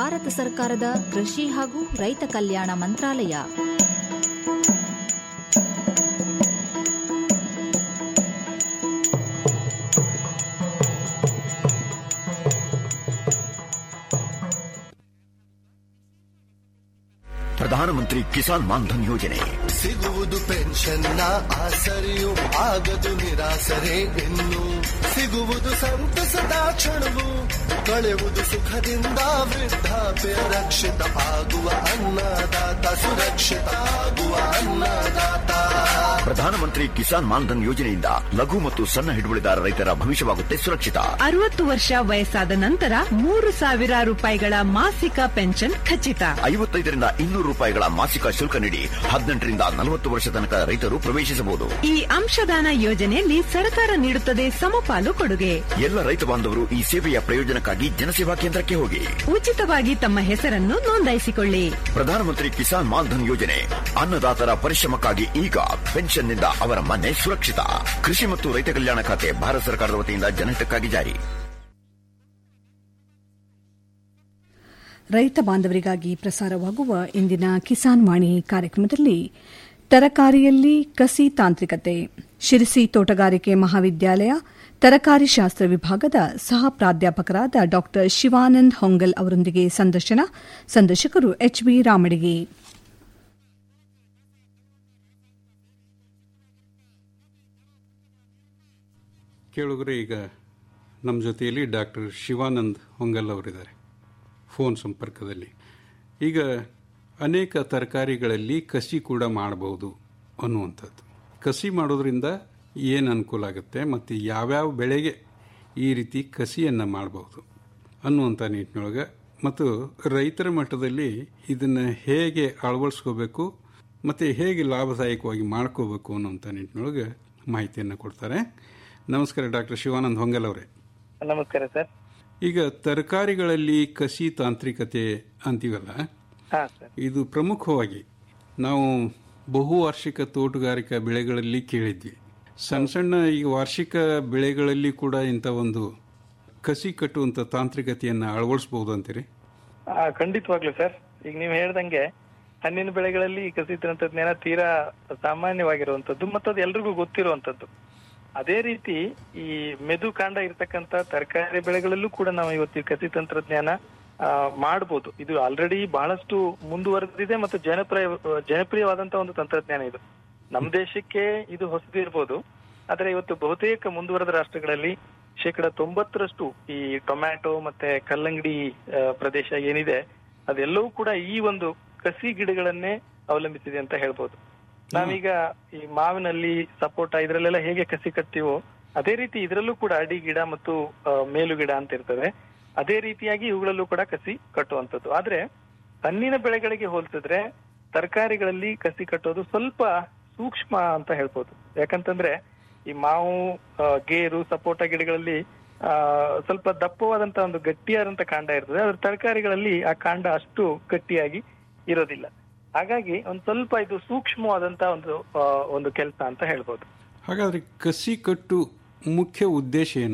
ಭಾರತ ಸರ್ಕಾರದ ಕೃಷಿ ಹಾಗೂ ರೈತ ಕಲ್ಯಾಣ ಮಂತ್ರಾಲಯ ಪ್ರಧಾನಮಂತ್ರಿ ಕಿಸಾನ್ ಮಾನ್ಧನ್ ಯೋಜನೆ ಸಿಗುವುದು ಪೆನ್ಷನ್ನ ಆಸರೆಯು ಆಗದು ನಿರಾಸರೆ ಇನ್ನು ಸಿಗುವುದು ಸಂತಸದ ಕ್ಷಣವು ಕಳೆಯುವುದು ಸುಖದಿಂದ ವೃದ್ಧಾಪ್ಯ ರಕ್ಷಿತ ಆಗುವ ಅನ್ನದಾತ ಸುರಕ್ಷಿತ ಆಗುವ ಅನ್ನದಾತ ಪ್ರಧಾನಮಂತ್ರಿ ಕಿಸಾನ್ ಮಾನ್ಧನ್ ಯೋಜನೆಯಿಂದ ಲಘು ಮತ್ತು ಸಣ್ಣ ಹಿಡುವಳಿದಾರ ರೈತರ ಭವಿಷ್ಯವಾಗುತ್ತೆ ಸುರಕ್ಷಿತ ಅರವತ್ತು ವರ್ಷ ವಯಸ್ಸಾದ ನಂತರ ಮೂರು ಸಾವಿರ ರೂಪಾಯಿಗಳ ಮಾಸಿಕ ಪೆನ್ಷನ್ ಖಚಿತ ಐವತ್ತೈದರಿಂದ ಇನ್ನೂರು ರೂಪಾಯಿಗಳ ಮಾಸಿಕ ಶುಲ್ಕ ನೀಡಿ ಹದಿನೆಂಟರಿಂದ ನಲವತ್ತು ವರ್ಷ ತನಕ ರೈತರು ಪ್ರವೇಶಿಸಬಹುದು ಈ ಅಂಶದಾನ ಯೋಜನೆಯಲ್ಲಿ ಸರ್ಕಾರ ನೀಡುತ್ತದೆ ಸಮಪಾಲು ಕೊಡುಗೆ ಎಲ್ಲ ರೈತ ಬಾಂಧವರು ಈ ಸೇವೆಯ ಪ್ರಯೋಜನಕ್ಕಾಗಿ ಜನಸೇವಾ ಕೇಂದ್ರಕ್ಕೆ ಹೋಗಿ ಉಚಿತವಾಗಿ ತಮ್ಮ ಹೆಸರನ್ನು ನೋಂದಾಯಿಸಿಕೊಳ್ಳಿ ಪ್ರಧಾನಮಂತ್ರಿ ಕಿಸಾನ್ ಮಾನ್ಧನ್ ಯೋಜನೆ ಅನ್ನದಾತರ ಪರಿಶ್ರಮಕ್ಕಾಗಿ ಈಗ ಪೆನ್ಷನ್ನಿಂದ ಅವರ ಮನೆ ಸುರಕ್ಷಿತ ಕೃಷಿ ಮತ್ತು ರೈತ ಕಲ್ಯಾಣ ಖಾತೆ ಭಾರತ ಸರ್ಕಾರದ ವತಿಯಿಂದ ಜನಹಿತಕ್ಕಾಗಿ ಜಾರಿ ರೈತ ಬಾಂಧವರಿಗಾಗಿ ಪ್ರಸಾರವಾಗುವ ಇಂದಿನ ಕಿಸಾನ್ ವಾಣಿ ಕಾರ್ಯಕ್ರಮದಲ್ಲಿ ತರಕಾರಿಯಲ್ಲಿ ಕಸಿ ತಾಂತ್ರಿಕತೆ ಶಿರಸಿ ತೋಟಗಾರಿಕೆ ಮಹಾವಿದ್ಯಾಲಯ ತರಕಾರಿ ಶಾಸ್ತ್ರ ವಿಭಾಗದ ಸಹ ಪ್ರಾಧ್ಯಾಪಕರಾದ ಡಾ ಶಿವಾನಂದ್ ಹೊಂಗಲ್ ಅವರೊಂದಿಗೆ ಸಂದರ್ಶನ ಸಂದರ್ಶಕರು ಎಚ್ಬಿ ರಾಮಡಿಗೆ ಕೇಳುಗರೆ ಈಗ ನಮ್ಮ ಜೊತೆಯಲ್ಲಿ ಡಾಕ್ಟರ್ ಶಿವಾನಂದ್ ಹೊಂಗಲ್ ಅವರಿದ್ದಾರೆ ಫೋನ್ ಸಂಪರ್ಕದಲ್ಲಿ ಈಗ ಅನೇಕ ತರಕಾರಿಗಳಲ್ಲಿ ಕಸಿ ಕೂಡ ಮಾಡಬಹುದು ಅನ್ನುವಂಥದ್ದು ಕಸಿ ಮಾಡೋದ್ರಿಂದ ಏನು ಅನುಕೂಲ ಆಗುತ್ತೆ ಮತ್ತು ಯಾವ್ಯಾವ ಬೆಳೆಗೆ ಈ ರೀತಿ ಕಸಿಯನ್ನು ಮಾಡಬಹುದು ಅನ್ನುವಂಥ ನಿಟ್ಟಿನೊಳಗೆ ಮತ್ತು ರೈತರ ಮಟ್ಟದಲ್ಲಿ ಇದನ್ನು ಹೇಗೆ ಅಳವಡಿಸ್ಕೋಬೇಕು ಮತ್ತು ಹೇಗೆ ಲಾಭದಾಯಕವಾಗಿ ಮಾಡ್ಕೋಬೇಕು ಅನ್ನುವಂಥ ನಿಟ್ಟಿನೊಳಗೆ ಮಾಹಿತಿಯನ್ನು ಕೊಡ್ತಾರೆ ನಮಸ್ಕಾರ ಡಾಕ್ಟರ್ ಶಿವಾನಂದ್ ಹೊಂಗಲ್ ಅವರೇ ನಮಸ್ಕಾರ ಸರ್ ಈಗ ತರಕಾರಿಗಳಲ್ಲಿ ಕಸಿ ತಾಂತ್ರಿಕತೆ ಅಂತೀವಲ್ಲ ಹಾ ಸರ್ ಇದು ಪ್ರಮುಖವಾಗಿ ನಾವು ಬಹುವಾರ್ಷಿಕ ತೋಟಗಾರಿಕಾ ಬೆಳೆಗಳಲ್ಲಿ ಕೇಳಿದ್ವಿ ಸಣ್ಣ ಸಣ್ಣ ಈ ವಾರ್ಷಿಕ ಬೆಳೆಗಳಲ್ಲಿ ಕೂಡ ಇಂಥ ಒಂದು ಕಸಿ ಕಟ್ಟುವಂಥ ತಾಂತ್ರಿಕತೆಯನ್ನು ಅಳವಡಿಸ್ಬೋದು ಅಂತೀರಿ ಆ, ಖಂಡಿತವಾಗ್ಲೂ ಸರ್ ಈಗ ನೀವು ಹೇಳ್ದಂಗೆ ಹಣ್ಣಿನ ಬೆಳೆಗಳಲ್ಲಿ ಈ ಕಸಿ ತಂತ್ರಜ್ಞಾನ ತೀರಾ ಸಾಮಾನ್ಯವಾಗಿರುವಂತದ್ದು ಮತ್ತು ಅದು ಎಲ್ರಿಗೂ ಗೊತ್ತಿರುವಂತದ್ದು ಅದೇ ರೀತಿ ಈ ಮೆದು ಕಾಂಡ ಇರ್ತಕ್ಕಂತ ತರಕಾರಿ ಬೆಳೆಗಳಲ್ಲೂ ಕೂಡ ನಾವು ಇವತ್ತು ಈ ಕಸಿ ತಂತ್ರಜ್ಞಾನ ಆ, ಮಾಡ್ಬೋದು ಇದು ಆಲ್ರೆಡಿ ಬಹಳಷ್ಟು ಮುಂದುವರೆದಿದೆ ಮತ್ತು ಜನಪ್ರಿಯ ಜನಪ್ರಿಯವಾದಂತ ಒಂದು ತಂತ್ರಜ್ಞಾನ ಇದು ನಮ್ಮ ದೇಶಕ್ಕೆ ಇದು ಹೊಸದು ಇರ್ಬೋದು ಆದ್ರೆ ಇವತ್ತು ಬಹುತೇಕ ಮುಂದುವರೆದ ರಾಷ್ಟ್ರಗಳಲ್ಲಿ ಶೇಕಡ ತೊಂಬತ್ತರಷ್ಟು ಈ ಟೊಮ್ಯಾಟೊ ಮತ್ತೆ ಕಲ್ಲಂಗಡಿ ಆ, ಪ್ರದೇಶ ಏನಿದೆ ಅದೆಲ್ಲವೂ ಕೂಡ ಈ ಒಂದು ಕಸಿ ಗಿಡಗಳನ್ನೇ ಅವಲಂಬಿಸಿದೆ ಅಂತ ಹೇಳ್ಬೋದು ನಾವೀಗ ಈ ಮಾವಿನಲ್ಲಿ ಸಪೋಟ ಇದ್ರಲ್ಲೆಲ್ಲ ಹೇಗೆ ಕಸಿ ಕಟ್ತೀವೋ ಅದೇ ರೀತಿ ಇದರಲ್ಲೂ ಕೂಡ ಅಡಿ ಗಿಡ ಮತ್ತು ಆ, ಮೇಲು ಗಿಡ ಅಂತ ಇರ್ತವೆ ಅದೇ ರೀತಿಯಾಗಿ ಇವುಗಳಲ್ಲೂ ಕೂಡ ಕಸಿ ಕಟ್ಟುವಂಥದ್ದು ಆದ್ರೆ ಹಣ್ಣಿನ ಬೆಳೆಗಳಿಗೆ ಹೋಲಿಸಿದ್ರೆ ತರಕಾರಿಗಳಲ್ಲಿ ಕಸಿ ಕಟ್ಟೋದು ಸ್ವಲ್ಪ ಸೂಕ್ಷ್ಮ ಅಂತ ಹೇಳ್ಬೋದು ಯಾಕಂತಂದ್ರೆ ಈ ಮಾವು ಆ, ಗೇರು ಸಪೋಟ ಗಿಡಗಳಲ್ಲಿ ಆ ಸ್ವಲ್ಪ ದಪ್ಪವಾದಂತ ಒಂದು ಗಟ್ಟಿಯಾದಂತ ಕಾಂಡ ಇರ್ತದೆ ಅದ್ರ ತರಕಾರಿಗಳಲ್ಲಿ ಆ ಕಾಂಡ ಅಷ್ಟು ಗಟ್ಟಿಯಾಗಿ ಇರೋದಿಲ್ಲ ಹಾಗಾಗಿ ಒಂದ್ ಸ್ವಲ್ಪ ಇದು ಸೂಕ್ಷ್ಮವಾದಂತ ಒಂದು ಆ, ಒಂದು ಕೆಲಸ ಅಂತ ಹೇಳ್ಬೋದು ಹಾಗಾದ್ರೆ ಕಸಿ ಕಟ್ಟು ಮುಖ್ಯ ಉದ್ದೇಶ ಏನು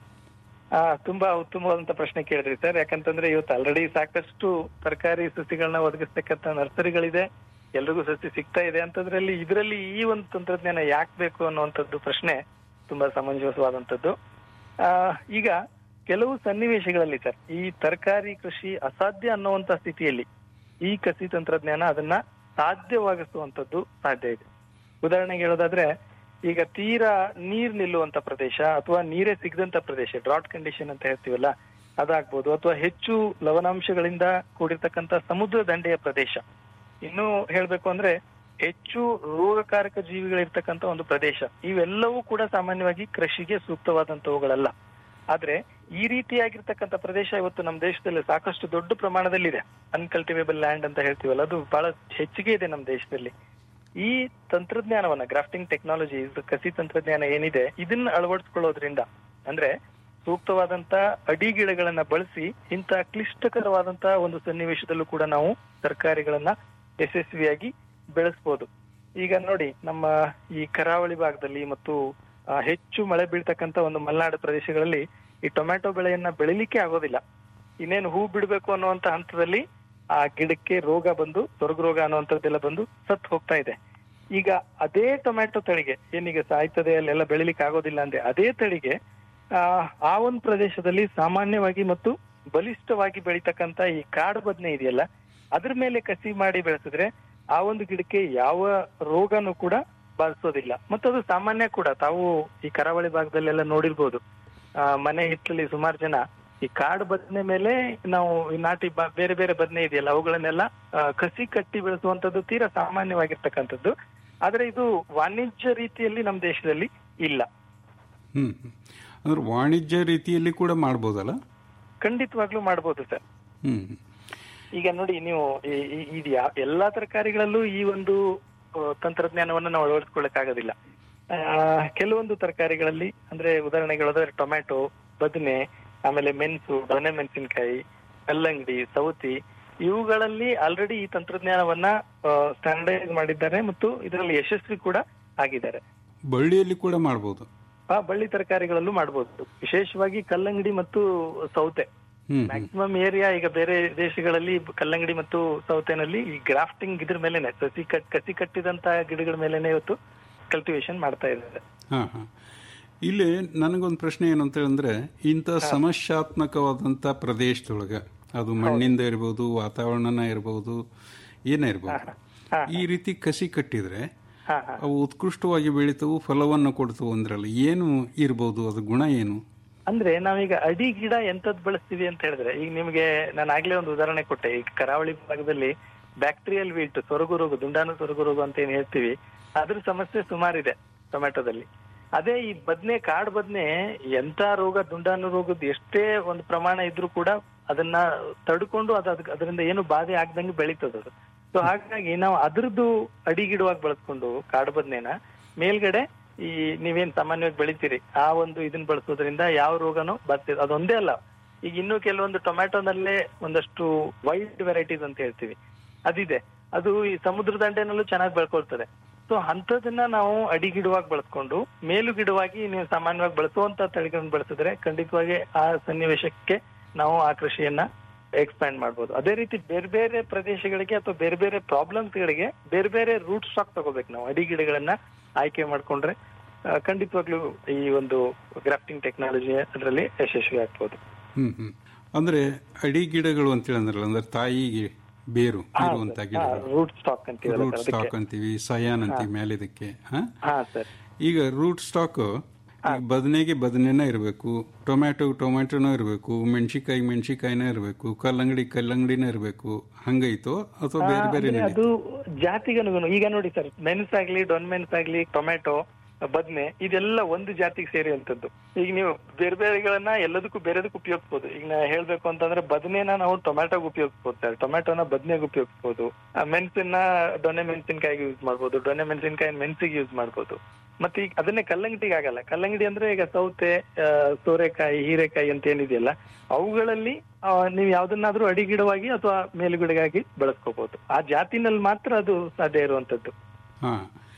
ಆ ತುಂಬಾ ಉತ್ತಮವಾದಂತ ಪ್ರಶ್ನೆ ಕೇಳಿದ್ರಿ ಸರ್ ಯಾಕಂತಂದ್ರೆ ಇವತ್ತು ಆಲ್ರೆಡಿ ಸಾಕಷ್ಟು ತರಕಾರಿ ಸಸಿಗಳನ್ನ ಒದಗಿಸ್ತಕ್ಕಂತ ನರ್ಸರಿಗಳಿದೆ ಎಲ್ರಿಗೂ ಸಸಿ ಸಿಗ್ತಾ ಇದೆ ಅಂತದ್ರಲ್ಲಿ ಇದರಲ್ಲಿ ಈ ಒಂದು ತಂತ್ರಜ್ಞಾನ ಯಾಕೆ ಬೇಕು ಅನ್ನುವಂಥದ್ದು ಪ್ರಶ್ನೆ ತುಂಬಾ ಸಮಂಜಸವಾದಂತದ್ದು ಆ ಈಗ ಕೆಲವು ಸನ್ನಿವೇಶಗಳಲ್ಲಿ ಸರ್ ಈ ತರಕಾರಿ ಕೃಷಿ ಅಸಾಧ್ಯ ಅನ್ನುವಂತ ಸ್ಥಿತಿಯಲ್ಲಿ ಈ ಕಸಿ ತಂತ್ರಜ್ಞಾನ ಅದನ್ನ ಸಾಧ್ಯವಾಗಿಸುವಂತದ್ದು ಸಾಧ್ಯ ಇದೆ ಉದಾಹರಣೆಗೆ ಹೇಳೋದಾದ್ರೆ ಈಗ ತೀರಾ ನೀರ್ ನಿಲ್ಲುವಂತ ಪ್ರದೇಶ ಅಥವಾ ನೀರೇ ಸಿಗದಂತ ಪ್ರದೇಶ ಡ್ರಾಟ್ ಕಂಡೀಷನ್ ಅಂತ ಹೇಳ್ತೀವಲ್ಲ ಅದಾಗ್ಬೋದು ಅಥವಾ ಹೆಚ್ಚು ಲವಣಾಂಶಗಳಿಂದ ಕೂಡಿರ್ತಕ್ಕಂತ ಸಮುದ್ರ ದಂಡೆಯ ಪ್ರದೇಶ ಇನ್ನು ಹೇಳ್ಬೇಕು ಅಂದ್ರೆ ಹೆಚ್ಚು ರೋಗಕಾರಕ ಜೀವಿಗಳಿರ್ತಕ್ಕಂತ ಒಂದು ಪ್ರದೇಶ ಇವೆಲ್ಲವೂ ಕೂಡ ಸಾಮಾನ್ಯವಾಗಿ ಕೃಷಿಗೆ ಸೂಕ್ತವಾದಂತವುಗಳಲ್ಲ ಆದ್ರೆ ಈ ರೀತಿಯಾಗಿರ್ತಕ್ಕಂಥ ಪ್ರದೇಶ ಇವತ್ತು ನಮ್ಮ ದೇಶದಲ್ಲಿ ಸಾಕಷ್ಟು ದೊಡ್ಡ ಪ್ರಮಾಣದಲ್ಲಿದೆ ಅನ್ಕಲ್ಟಿವೇಬಲ್ ಲ್ಯಾಂಡ್ ಅಂತ ಹೇಳ್ತೀವಲ್ಲ ಅದು ಬಹಳ ಹೆಚ್ಚಿಗೆ ಇದೆ ನಮ್ಮ ದೇಶದಲ್ಲಿ ಈ ತಂತ್ರಜ್ಞಾನವನ್ನ ಗ್ರಾಫ್ಟಿಂಗ್ ಟೆಕ್ನಾಲಜಿ ಕಸಿ ತಂತ್ರಜ್ಞಾನ ಏನಿದೆ ಇದನ್ನ ಅಳವಡಿಸ್ಕೊಳ್ಳೋದ್ರಿಂದ ಅಂದ್ರೆ ಸೂಕ್ತವಾದಂತ ಅಡಿ ಗಿಡಗಳನ್ನ ಬಳಸಿ ಇಂಥ ಕ್ಲಿಷ್ಟಕರವಾದಂತ ಒಂದು ಸನ್ನಿವೇಶದಲ್ಲೂ ಕೂಡ ನಾವು ತರಕಾರಿಗಳನ್ನ ಯಶಸ್ವಿಯಾಗಿ ಬೆಳೆಸ್ಬೋದು ಈಗ ನೋಡಿ ನಮ್ಮ ಈ ಕರಾವಳಿ ಭಾಗದಲ್ಲಿ ಮತ್ತು ಆ, ಹೆಚ್ಚು ಮಳೆ ಬೀಳ್ತಕ್ಕಂತ ಒಂದು ಮಲೆನಾಡು ಪ್ರದೇಶಗಳಲ್ಲಿ ಈ ಟೊಮ್ಯಾಟೊ ಬೆಳೆಯನ್ನ ಬೆಳಿಲಿಕ್ಕೆ ಆಗೋದಿಲ್ಲ ಇನ್ನೇನು ಹೂ ಬಿಡ್ಬೇಕು ಅನ್ನುವಂತ ಹಂತದಲ್ಲಿ ಆ ಗಿಡಕ್ಕೆ ರೋಗ ಬಂದು ಸ್ವರ್ಗ ರೋಗ ಅನ್ನುವಂಥದ್ದೆಲ್ಲ ಬಂದು ಸತ್ತು ಹೋಗ್ತಾ ಇದೆ ಈಗ ಅದೇ ಟೊಮ್ಯಾಟೊ ತಳಿಗೆ ಏನೀಗ ಸಾಯ್ತದೆ ಅಲ್ಲೆಲ್ಲ ಬೆಳಿಲಿಕ್ಕೆ ಆಗೋದಿಲ್ಲ ಅಂದ್ರೆ ಅದೇ ತಳಿಗೆ ಆ ಆ ಒಂದು ಪ್ರದೇಶದಲ್ಲಿ ಸಾಮಾನ್ಯವಾಗಿ ಮತ್ತು ಬಲಿಷ್ಠವಾಗಿ ಬೆಳೀತಕ್ಕಂತ ಈ ಕಾಡು ಬದನೆ ಇದೆಯಲ್ಲ ಅದ್ರ ಮೇಲೆ ಕಸಿ ಮಾಡಿ ಬೆಳೆಸಿದ್ರೆ ಆ ಒಂದು ಗಿಡಕ್ಕೆ ಯಾವ ರೋಗನೂ ಕೂಡ ಬಾಧಿಸೋದಿಲ್ಲ ಮತ್ತು ಅದು ಸಾಮಾನ್ಯ ಕೂಡ ತಾವು ಈ ಕರಾವಳಿ ಭಾಗದಲ್ಲೆಲ್ಲ ನೋಡಿರ್ಬೋದು ಆ, ಮನೆ ಹಿತ್ತಲಲ್ಲಿ ಸುಮಾರು ಜನ ಈ ಕಾಡು ಬದನೆ ಮೇಲೆ ನಾವು ಈ ನಾಟಿ ಬ- ಬೇರೆ ಬೇರೆ ಬದನೆ ಇದೆಯಲ್ಲ ಅವುಗಳನ್ನೆಲ್ಲ ಆ, ಕಸಿ ಕಟ್ಟಿ ಬೆಳೆಸುವಂತದ್ದು ತೀರಾ ಸಾಮಾನ್ಯವಾಗಿರ್ತಕ್ಕಂಥದ್ದು ಆದ್ರೆ ಇದು ವಾಣಿಜ್ಯ ರೀತಿಯಲ್ಲಿ ನಮ್ಮ ದೇಶದಲ್ಲಿ ಇಲ್ಲ ಹ್ಮ್ ಹ್ಮ್. ಅಂದ್ರೆ ವಾಣಿಜ್ಯ ರೀತಿಯಲ್ಲಿ ಕೂಡ ಮಾಡ್ಬೋದಲ್ಲ ಖಂಡಿತವಾಗ್ಲೂ ಮಾಡ್ಬೋದು ಸರ್ ಹ್ಮ್ ಹ್ಮ್. ಈಗ ನೋಡಿ ನೀವು ಈ- ಈ- ಇದು ಯಾ- ಎಲ್ಲಾ ತರಕಾರಿಗಳಲ್ಲೂ ಈ ಒಂದು ಆ, ತಂತ್ರಜ್ಞಾನವನ್ನ ನಾವು ಅಳವಡಿಸ್ಕೊಳ್ಳಕ್ಕಾಗೋದಿಲ್ಲ ಆ, ಕೆಲವೊಂದು ತರಕಾರಿಗಳಲ್ಲಿ ಅಂದ್ರೆ ಉದಾಹರಣೆಗೆ ಹೇಳೋದಾದ್ರೆ ಟೊಮ್ಯಾಟೊ ಬದನೆ ಆಮೇಲೆ ಮೆಣಸು ದೊನೆ ಮೆಣಸಿನಕಾಯಿ ಕಲ್ಲಂಗಡಿ ಸೌತಿ ಇವುಗಳಲ್ಲಿ ಆಲ್ರೆಡಿ ಈ ತಂತ್ರಜ್ಞಾನವನ್ನ ಸ್ಟ್ಯಾಂಡರ್ಡೈಸ್ ಮಾಡಿದ್ದಾರೆ ಮತ್ತು ಇದರಲ್ಲಿ ಯಶಸ್ವಿ ಕೂಡ ಆಗಿದ್ದಾರೆ ಬಳ್ಳಿಯಲ್ಲಿ ಕೂಡ ಮಾಡ್ಬೋದು ಆ ಬಳ್ಳಿ ತರಕಾರಿಗಳಲ್ಲೂ ಮಾಡಬಹುದು ವಿಶೇಷವಾಗಿ ಕಲ್ಲಂಗಡಿ ಮತ್ತು ಸೌತೆ ಹ್ಮ್ ಹ್ಮ್. ಮ್ಯಾಕ್ಸಿಮಮ್ ಏರಿಯಾ ಈಗ ಬೇರೆ ದೇಶಗಳಲ್ಲಿ ಕಲ್ಲಂಗಡಿ ಮತ್ತು ಸೌತೆನಲ್ಲಿ ಈ ಗ್ರಾಫ್ಟಿಂಗ್ ಇದ್ರ ಮೇಲೆನೆ ಸಸಿ ಕಟ್ ಕಸಿ ಕಟ್ಟಿದಂತ ಗಿಡಗಳ ಮೇಲೆನೆ ಇವತ್ತು ಕಲ್ಟಿವೇಶನ್ ಮಾಡ್ತಾ ಇದ್ದಾರೆ ಹಾ ಹಾ ಇಲ್ಲಿ ನನಗೊಂದು ಪ್ರಶ್ನೆ ಏನು ಅಂತ ಹೇಳಿದ್ರೆ ಇಂಥ ಸಮಸ್ಯಾತ್ಮಕವಾದಂಥ ಪ್ರದೇಶದೊಳಗೆ ಅದು ಮಣ್ಣಿಂದ ಇರ್ಬೋದು ವಾತಾವರಣನ ಇರ್ಬೋದು ಏನೇ ಇರ್ಬೋದು ಈ ರೀತಿ ಕಸಿ ಕಟ್ಟಿದ್ರೆ ಹಾ ಹಾ ಅವು ಉತ್ಕೃಷ್ಟವಾಗಿ ಬೆಳೀತವು ಫಲವನ್ನು ಕೊಡ್ತವು ಅಂದ್ರಲ್ಲ ಏನು ಇರ್ಬೋದು ಅದು ಗುಣ ಏನು ಅಂದ್ರೆ ನಾವೀಗ ಅಡಿ ಗಿಡ ಎಂತದ್ ಬಳಸ್ತೀವಿ ಅಂತ ಹೇಳಿದ್ರೆ ಈಗ ನಿಮ್ಗೆ ನಾನು ಆಗ್ಲೇ ಒಂದು ಉದಾಹರಣೆ ಕೊಟ್ಟೆ ಈಗ ಕರಾವಳಿ ಭಾಗದಲ್ಲಿ ಬ್ಯಾಕ್ಟೀರಿಯಲ್ ವೀಟ್ ಸೊರಗು ರೋಗ ದುಂಡಾಣು ಸೊರಗು ರೋಗ ಅಂತ ಏನ್ ಹೇಳ್ತೀವಿ ಅದ್ರ ಸಮಸ್ಯೆ ಸುಮಾರಿದೆ ಟೊಮೆಟೊದಲ್ಲಿ ಅದೇ ಈ ಬದ್ನೆ ಕಾಡ್ ಬದ್ನೆ ಎಂತ ರೋಗ ದುಂಡಾಣು ರೋಗದ ಎಷ್ಟೇ ಒಂದು ಪ್ರಮಾಣ ಇದ್ರೂ ಕೂಡ ಅದನ್ನ ತಡ್ಕೊಂಡು ಅದ ಅದ್- ಅದರಿಂದ ಏನು ಬಾಧೆ ಆಗ್ದಂಗೆ ಬೆಳೀತದ ಅದು ಸೊ ಹಾಗಾಗಿ ನಾವು ಅದ್ರದ್ದು ಅಡಿಗಿಡವಾಗಿ ಬಳಸ್ಕೊಂಡು ಕಾಡು ಬದ್ನೆನ ಮೇಲ್ಗಡೆ ಈ ನೀವೇನ್ ಸಾಮಾನ್ಯವಾಗಿ ಬೆಳಿತೀರಿ ಆ ಒಂದು ಇದನ್ನ ಬಳಸೋದ್ರಿಂದ ಯಾವ ರೋಗನೂ ಬರ್ತಿದೆ ಅದೊಂದೇ ಅಲ್ಲ ಈಗ ಇನ್ನು ಕೆಲವೊಂದು ಟೊಮ್ಯಾಟೊನಲ್ಲೇ ಒಂದಷ್ಟು ವೈಲ್ಡ್ ವೆರೈಟೀಸ್ ಅಂತ ಹೇಳ್ತೀವಿ ಅದಿದೆ ಅದು ಈ ಸಮುದ್ರ ದಂಡೆನಲ್ಲೂ ಚೆನ್ನಾಗಿ ಬೆಳ್ಕೊಳ್ತದೆ ಸೊ ಅಂತದನ್ನ ನಾವು ಅಡಿಗಿಡವಾಗಿ ಬಳಸ್ಕೊಂಡು ಮೇಲು ಗಿಡವಾಗಿ ನೀವು ಸಾಮಾನ್ಯವಾಗಿ ಬಳಸುವಂತ ತಳಿಗಳನ್ನ ಬಳಸಿದ್ರೆ ಖಂಡಿತವಾಗಿ ಆ ಸನ್ನಿವೇಶಕ್ಕೆ ನಾವು ಆ ಕೃಷಿಯನ್ನ ಎಕ್ಸ್ಪ್ಯಾಂಡ್ ಮಾಡ್ಬೋದು ಅದೇ ರೀತಿ ಬೇರೆ ಬೇರೆ ಪ್ರದೇಶಗಳಿಗೆ ಅಥವಾ ಬೇರೆ ಬೇರೆ ಪ್ರಾಬ್ಲಮ್ಸ್ ಗಳಿಗೆ ಬೇರೆ ಬೇರೆ ರೂಟ್ ಸ್ಟಾಕ್ ತಗೋಬೇಕು ನಾವು ಅಡಿ ಗಿಡಗಳನ್ನ ಆಯ್ಕೆ ಮಾಡ್ಕೊಂಡ್ರೆ ಆ, ಖಂಡಿತವಾಗ್ಲೂ ಈ ಒಂದು ಗ್ರಾಫ್ಟಿಂಗ್ ಟೆಕ್ನಾಲಜಿ ಅದರಲ್ಲಿ ಯಶಸ್ವಿ ಆಗ್ಬೋದು ಹ್ಮ್ ಹ್ಮ್ ಅಂದ್ರೆ ಅಡಿ ಗಿಡಗಳು ಅಂತ ಹೇಳಿದ್ರಲ್ಲ ಅಂದ್ರೆ ತಾಯಿಗೆ ಬೇರು ಇರುವಂತ ಗಿಡಗಳು ರೂಟ್ ಸ್ಟಾಕ್ ಅಂತ ಹೇಳೋದು ರೂಟ್ ಅದಕ್ಕೆ ಸ್ಟಾಕ್ ಅಂತೀವಿ ಸಯಾನ್ ಅಂತೀವಿ ಮೇಲಿದಕ್ಕೆ ಹಾ ಹಾ ಸರ್ ಈಗ ರೂಟ್ ಸ್ಟಾಕ್ ಬದನೆಗೆ ಬದನೆನ ಇರಬೇಕು ಟೊಮ್ಯಾಟೊ ಟೊಮ್ಯಾಟೊನೂ ಇರಬೇಕು ಮೆಣಸಿಕಾಯಿ ಮೆಣಸಿಕಾಯಿನ ಇರಬೇಕು ಕಲ್ಲಂಗಡಿ ಕಲ್ಲಂಗಡಿನ ಇರಬೇಕು ಹಂಗೈತೋ ಅಥವಾ ಬೇರೆ ಬೇರೆ ಅಂದ್ರೆ ಅದು ಜಾತಿಗೆ ಅನುಗುಣ ಈಗ ನೋಡಿ ಸರ್ ಮೆಣಸಾಗ್ಲಿ ಡೊನ್ ಮೆಣಸಾಗ್ಲಿ ಟೊಮೆಟೊ ಬದ್ನೆ ಇದೆಲ್ಲ ಒಂದು ಜಾತಿಗೆ ಸೇರಿರುವಂತದ್ದು ಈಗ ನೀವು ಬೇರೆ ಬೇರೆಗಳನ್ನ ಎಲ್ಲದಕ್ಕೂ ಬೇರೆದಕ್ಕೂ ಉಪಯೋಗಿಸಬಹುದು ಈಗ ನಾ ಹೇಳ್ಬೇಕು ಅಂತಂದ್ರೆ ಬದನೆನ ನಾವು ಟೊಮ್ಯಾಟೊಗೆ ಉಪಯೋಗಿಸಬಹುದು ಸರ್ ಟೊಮ್ಯಾಟೊನ ಬದ್ನೆಗೆ ಉಪಯೋಗಿಸಬಹುದು ಮೆಣಸನ್ನ ದೊಣ್ಣೆ ಮೆಣಸಿನಕಾಯಿಗೆ ಯೂಸ್ ಮಾಡ್ಬೋದು ದೊಣ್ಣೆ ಮೆಣಸಿನಕಾಯಿ ಮೆಣಸಿಗೆ ಯೂಸ್ ಮಾಡ್ಬೋದು ಮತ್ತೆ ಈಗ ಅದನ್ನೇ ಕಲ್ಲಂಗಡಿಗೆ ಆಗಲ್ಲ ಕಲ್ಲಂಗಡಿ ಅಂದ್ರೆ ಈಗ ಸೌತೆ ಆ, ಸೋರೆಕಾಯಿ ಹೀರೆಕಾಯಿ ಅಂತ ಏನಿದೆಯಲ್ಲ ಅವುಗಳಲ್ಲಿ ಆ, ನೀವು ಯಾವ್ದನ್ನಾದ್ರೂ ಅಡಿಗಿಡವಾಗಿ ಅಥವಾ ಮೇಲುಗಡೆಗಾಗಿ ಬಳಸ್ಕೋಬಹುದು ಆ ಜಾತಿನಲ್ಲಿ ಮಾತ್ರ ಅದು ಸಾಧ್ಯ ಇರುವಂತದ್ದು ಹಾ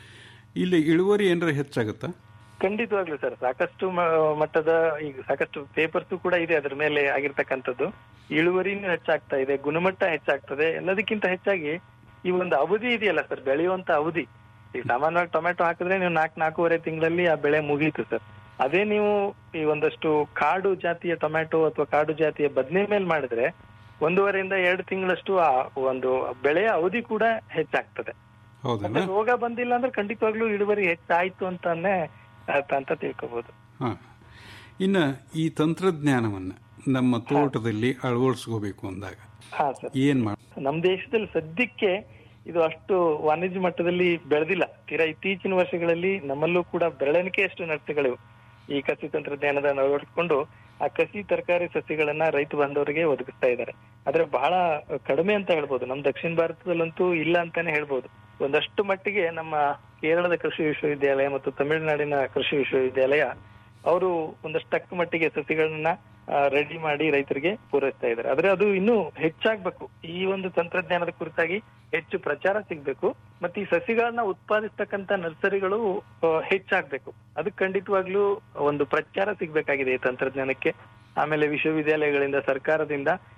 ಇಲ್ಲಿ ಇಳುವರಿ ಏನಾರ ಹೆಚ್ಚಾಗುತ್ತಾ ಖಂಡಿತವಾಗ್ಲೂ ಸರ್ ಸಾಕಷ್ಟು ಮ- ಮಟ್ಟದ ಈಗ ಸಾಕಷ್ಟು ಪೇಪರ್ಸ್ ಕೂಡ ಇದೆ ಅದ್ರ ಮೇಲೆ ಆಗಿರ್ತಕ್ಕಂಥದ್ದು ಇಳುವರಿನೂ ಹೆಚ್ಚಾಗ್ತಾ ಇದೆ ಗುಣಮಟ್ಟ ಹೆಚ್ಚಾಗ್ತದೆ ಎಲ್ಲದಕ್ಕಿಂತ ಹೆಚ್ಚಾಗಿ ಈ ಒಂದು ಅವಧಿ ಇದೆಯಲ್ಲ ಸರ್ ಬೆಳೆಯುವಂತ ಅವಧಿ ಈಗ ಸಾಮಾನ್ಯವಾಗಿ ಟೊಮೆಟೊ ಹಾಕಿದ್ರೆ ನೀವು ನಾಲ್ಕು ನಾಲ್ಕೂವರೆ ತಿಂಗಳಲ್ಲಿ ಆ ಬೆಳೆ ಮುಗೀತು ಸರ್ ಅದೇ ನೀವು ಈ ಒಂದಷ್ಟು ಕಾಡು ಜಾತಿಯ ಟೊಮೆಟೊ ಅಥವಾ ಕಾಡು ಜಾತಿಯ ಬದನೆ ಮೇಲೆ ಮಾಡಿದ್ರೆ ಒಂದೂವರೆಯಿಂದ ಎರಡು ತಿಂಗಳಷ್ಟು ಆ ಒಂದು ಬೆಳೆಯ ಅವಧಿ ಕೂಡ ಹೆಚ್ಚಾಗ್ತದೆ ಹೌದಲ್ಲ ಮತ್ತೆ ರೋಗ ಬಂದಿಲ್ಲ ಅಂದ್ರೆ ಖಂಡಿತವಾಗ್ಲೂ ಇಳುವರಿ ಹೆಚ್ಚಾಯ್ತು ಅಂತಾನೆ ಅರ್ಥ ಅಂತ ತಿಳ್ಕೊಬಹುದು ಹಾ ಇನ್ನ ಈ ತಂತ್ರಜ್ಞಾನವನ್ನ ನಮ್ಮ ತೋಟದಲ್ಲಿ ಅಳವಡಿಸ್ಕೋಬೇಕು ಅಂದಾಗ ಹಾ ಸರ್ ಏನ್ ಮಾಡ ನಮ್ ದೇಶದಲ್ಲಿ ಸದ್ಯಕ್ಕೆ ಇದು ಅಷ್ಟು ವಾಣಿಜ್ಯ ಮಟ್ಟದಲ್ಲಿ ಬೆಳೆದಿಲ್ಲ ತೀರಾ ಇತ್ತೀಚಿನ ವರ್ಷಗಳಲ್ಲಿ ನಮ್ಮಲ್ಲೂ ಕೂಡ ಬೆರಳೆಣಿಕೆಯಷ್ಟು ನರ್ಸಗಳು ಈ ಕಸಿ ತಂತ್ರಜ್ಞಾನದ ಅಳವಡಿಸಿಕೊಂಡು ಆ ಕಸಿ ತರಕಾರಿ ಸಸ್ಯಗಳನ್ನ ರೈತ ಬಾಂಧವರಿಗೆ ಒದಗಿಸ್ತಾ ಇದ್ದಾರೆ ಆದ್ರೆ ಬಹಳ ಕಡಿಮೆ ಅಂತ ಹೇಳ್ಬೋದು ನಮ್ ದಕ್ಷಿಣ ಭಾರತದಲ್ಲಂತೂ ಇಲ್ಲ ಅಂತಾನೆ ಹೇಳ್ಬೋದು ಒಂದಷ್ಟು ಮಟ್ಟಿಗೆ ನಮ್ಮ ಕೇರಳದ ಕೃಷಿ ವಿಶ್ವವಿದ್ಯಾಲಯ ಮತ್ತು ತಮಿಳುನಾಡಿನ ಕೃಷಿ ವಿಶ್ವವಿದ್ಯಾಲಯ ಅವರು ಒಂದಷ್ಟು ತಕ್ಕ ಮಟ್ಟಿಗೆ ಸಸಿಗಳನ್ನ ರೆಡಿ ಮಾಡಿ ರೈತರಿಗೆ ಪೂರೈಸ್ತಾ ಇದ್ದಾರೆ ಆದ್ರೆ ಅದು ಇನ್ನೂ ಹೆಚ್ಚಾಗ್ಬೇಕು ಈ ಒಂದು ತಂತ್ರಜ್ಞಾನದ ಕುರಿತಾಗಿ ಹೆಚ್ಚು ಪ್ರಚಾರ ಸಿಗ್ಬೇಕು ಮತ್ತೆ ಈ ಸಸಿಗಳನ್ನ ಉತ್ಪಾದಿಸ್ತಕ್ಕಂತ ನರ್ಸರಿಗಳು ಆ, ಹೆಚ್ಚಾಗ್ಬೇಕು ಅದಕ್ಕೆ ಖಂಡಿತವಾಗ್ಲೂ ಒಂದು ಪ್ರಚಾರ ಸಿಗ್ಬೇಕಾಗಿದೆ ಈ ತಂತ್ರಜ್ಞಾನಕ್ಕೆ ಆಮೇಲೆ ವಿಶ್ವವಿದ್ಯಾಲಯಗಳಿಂದ ಸರ್ಕಾರದಿಂದ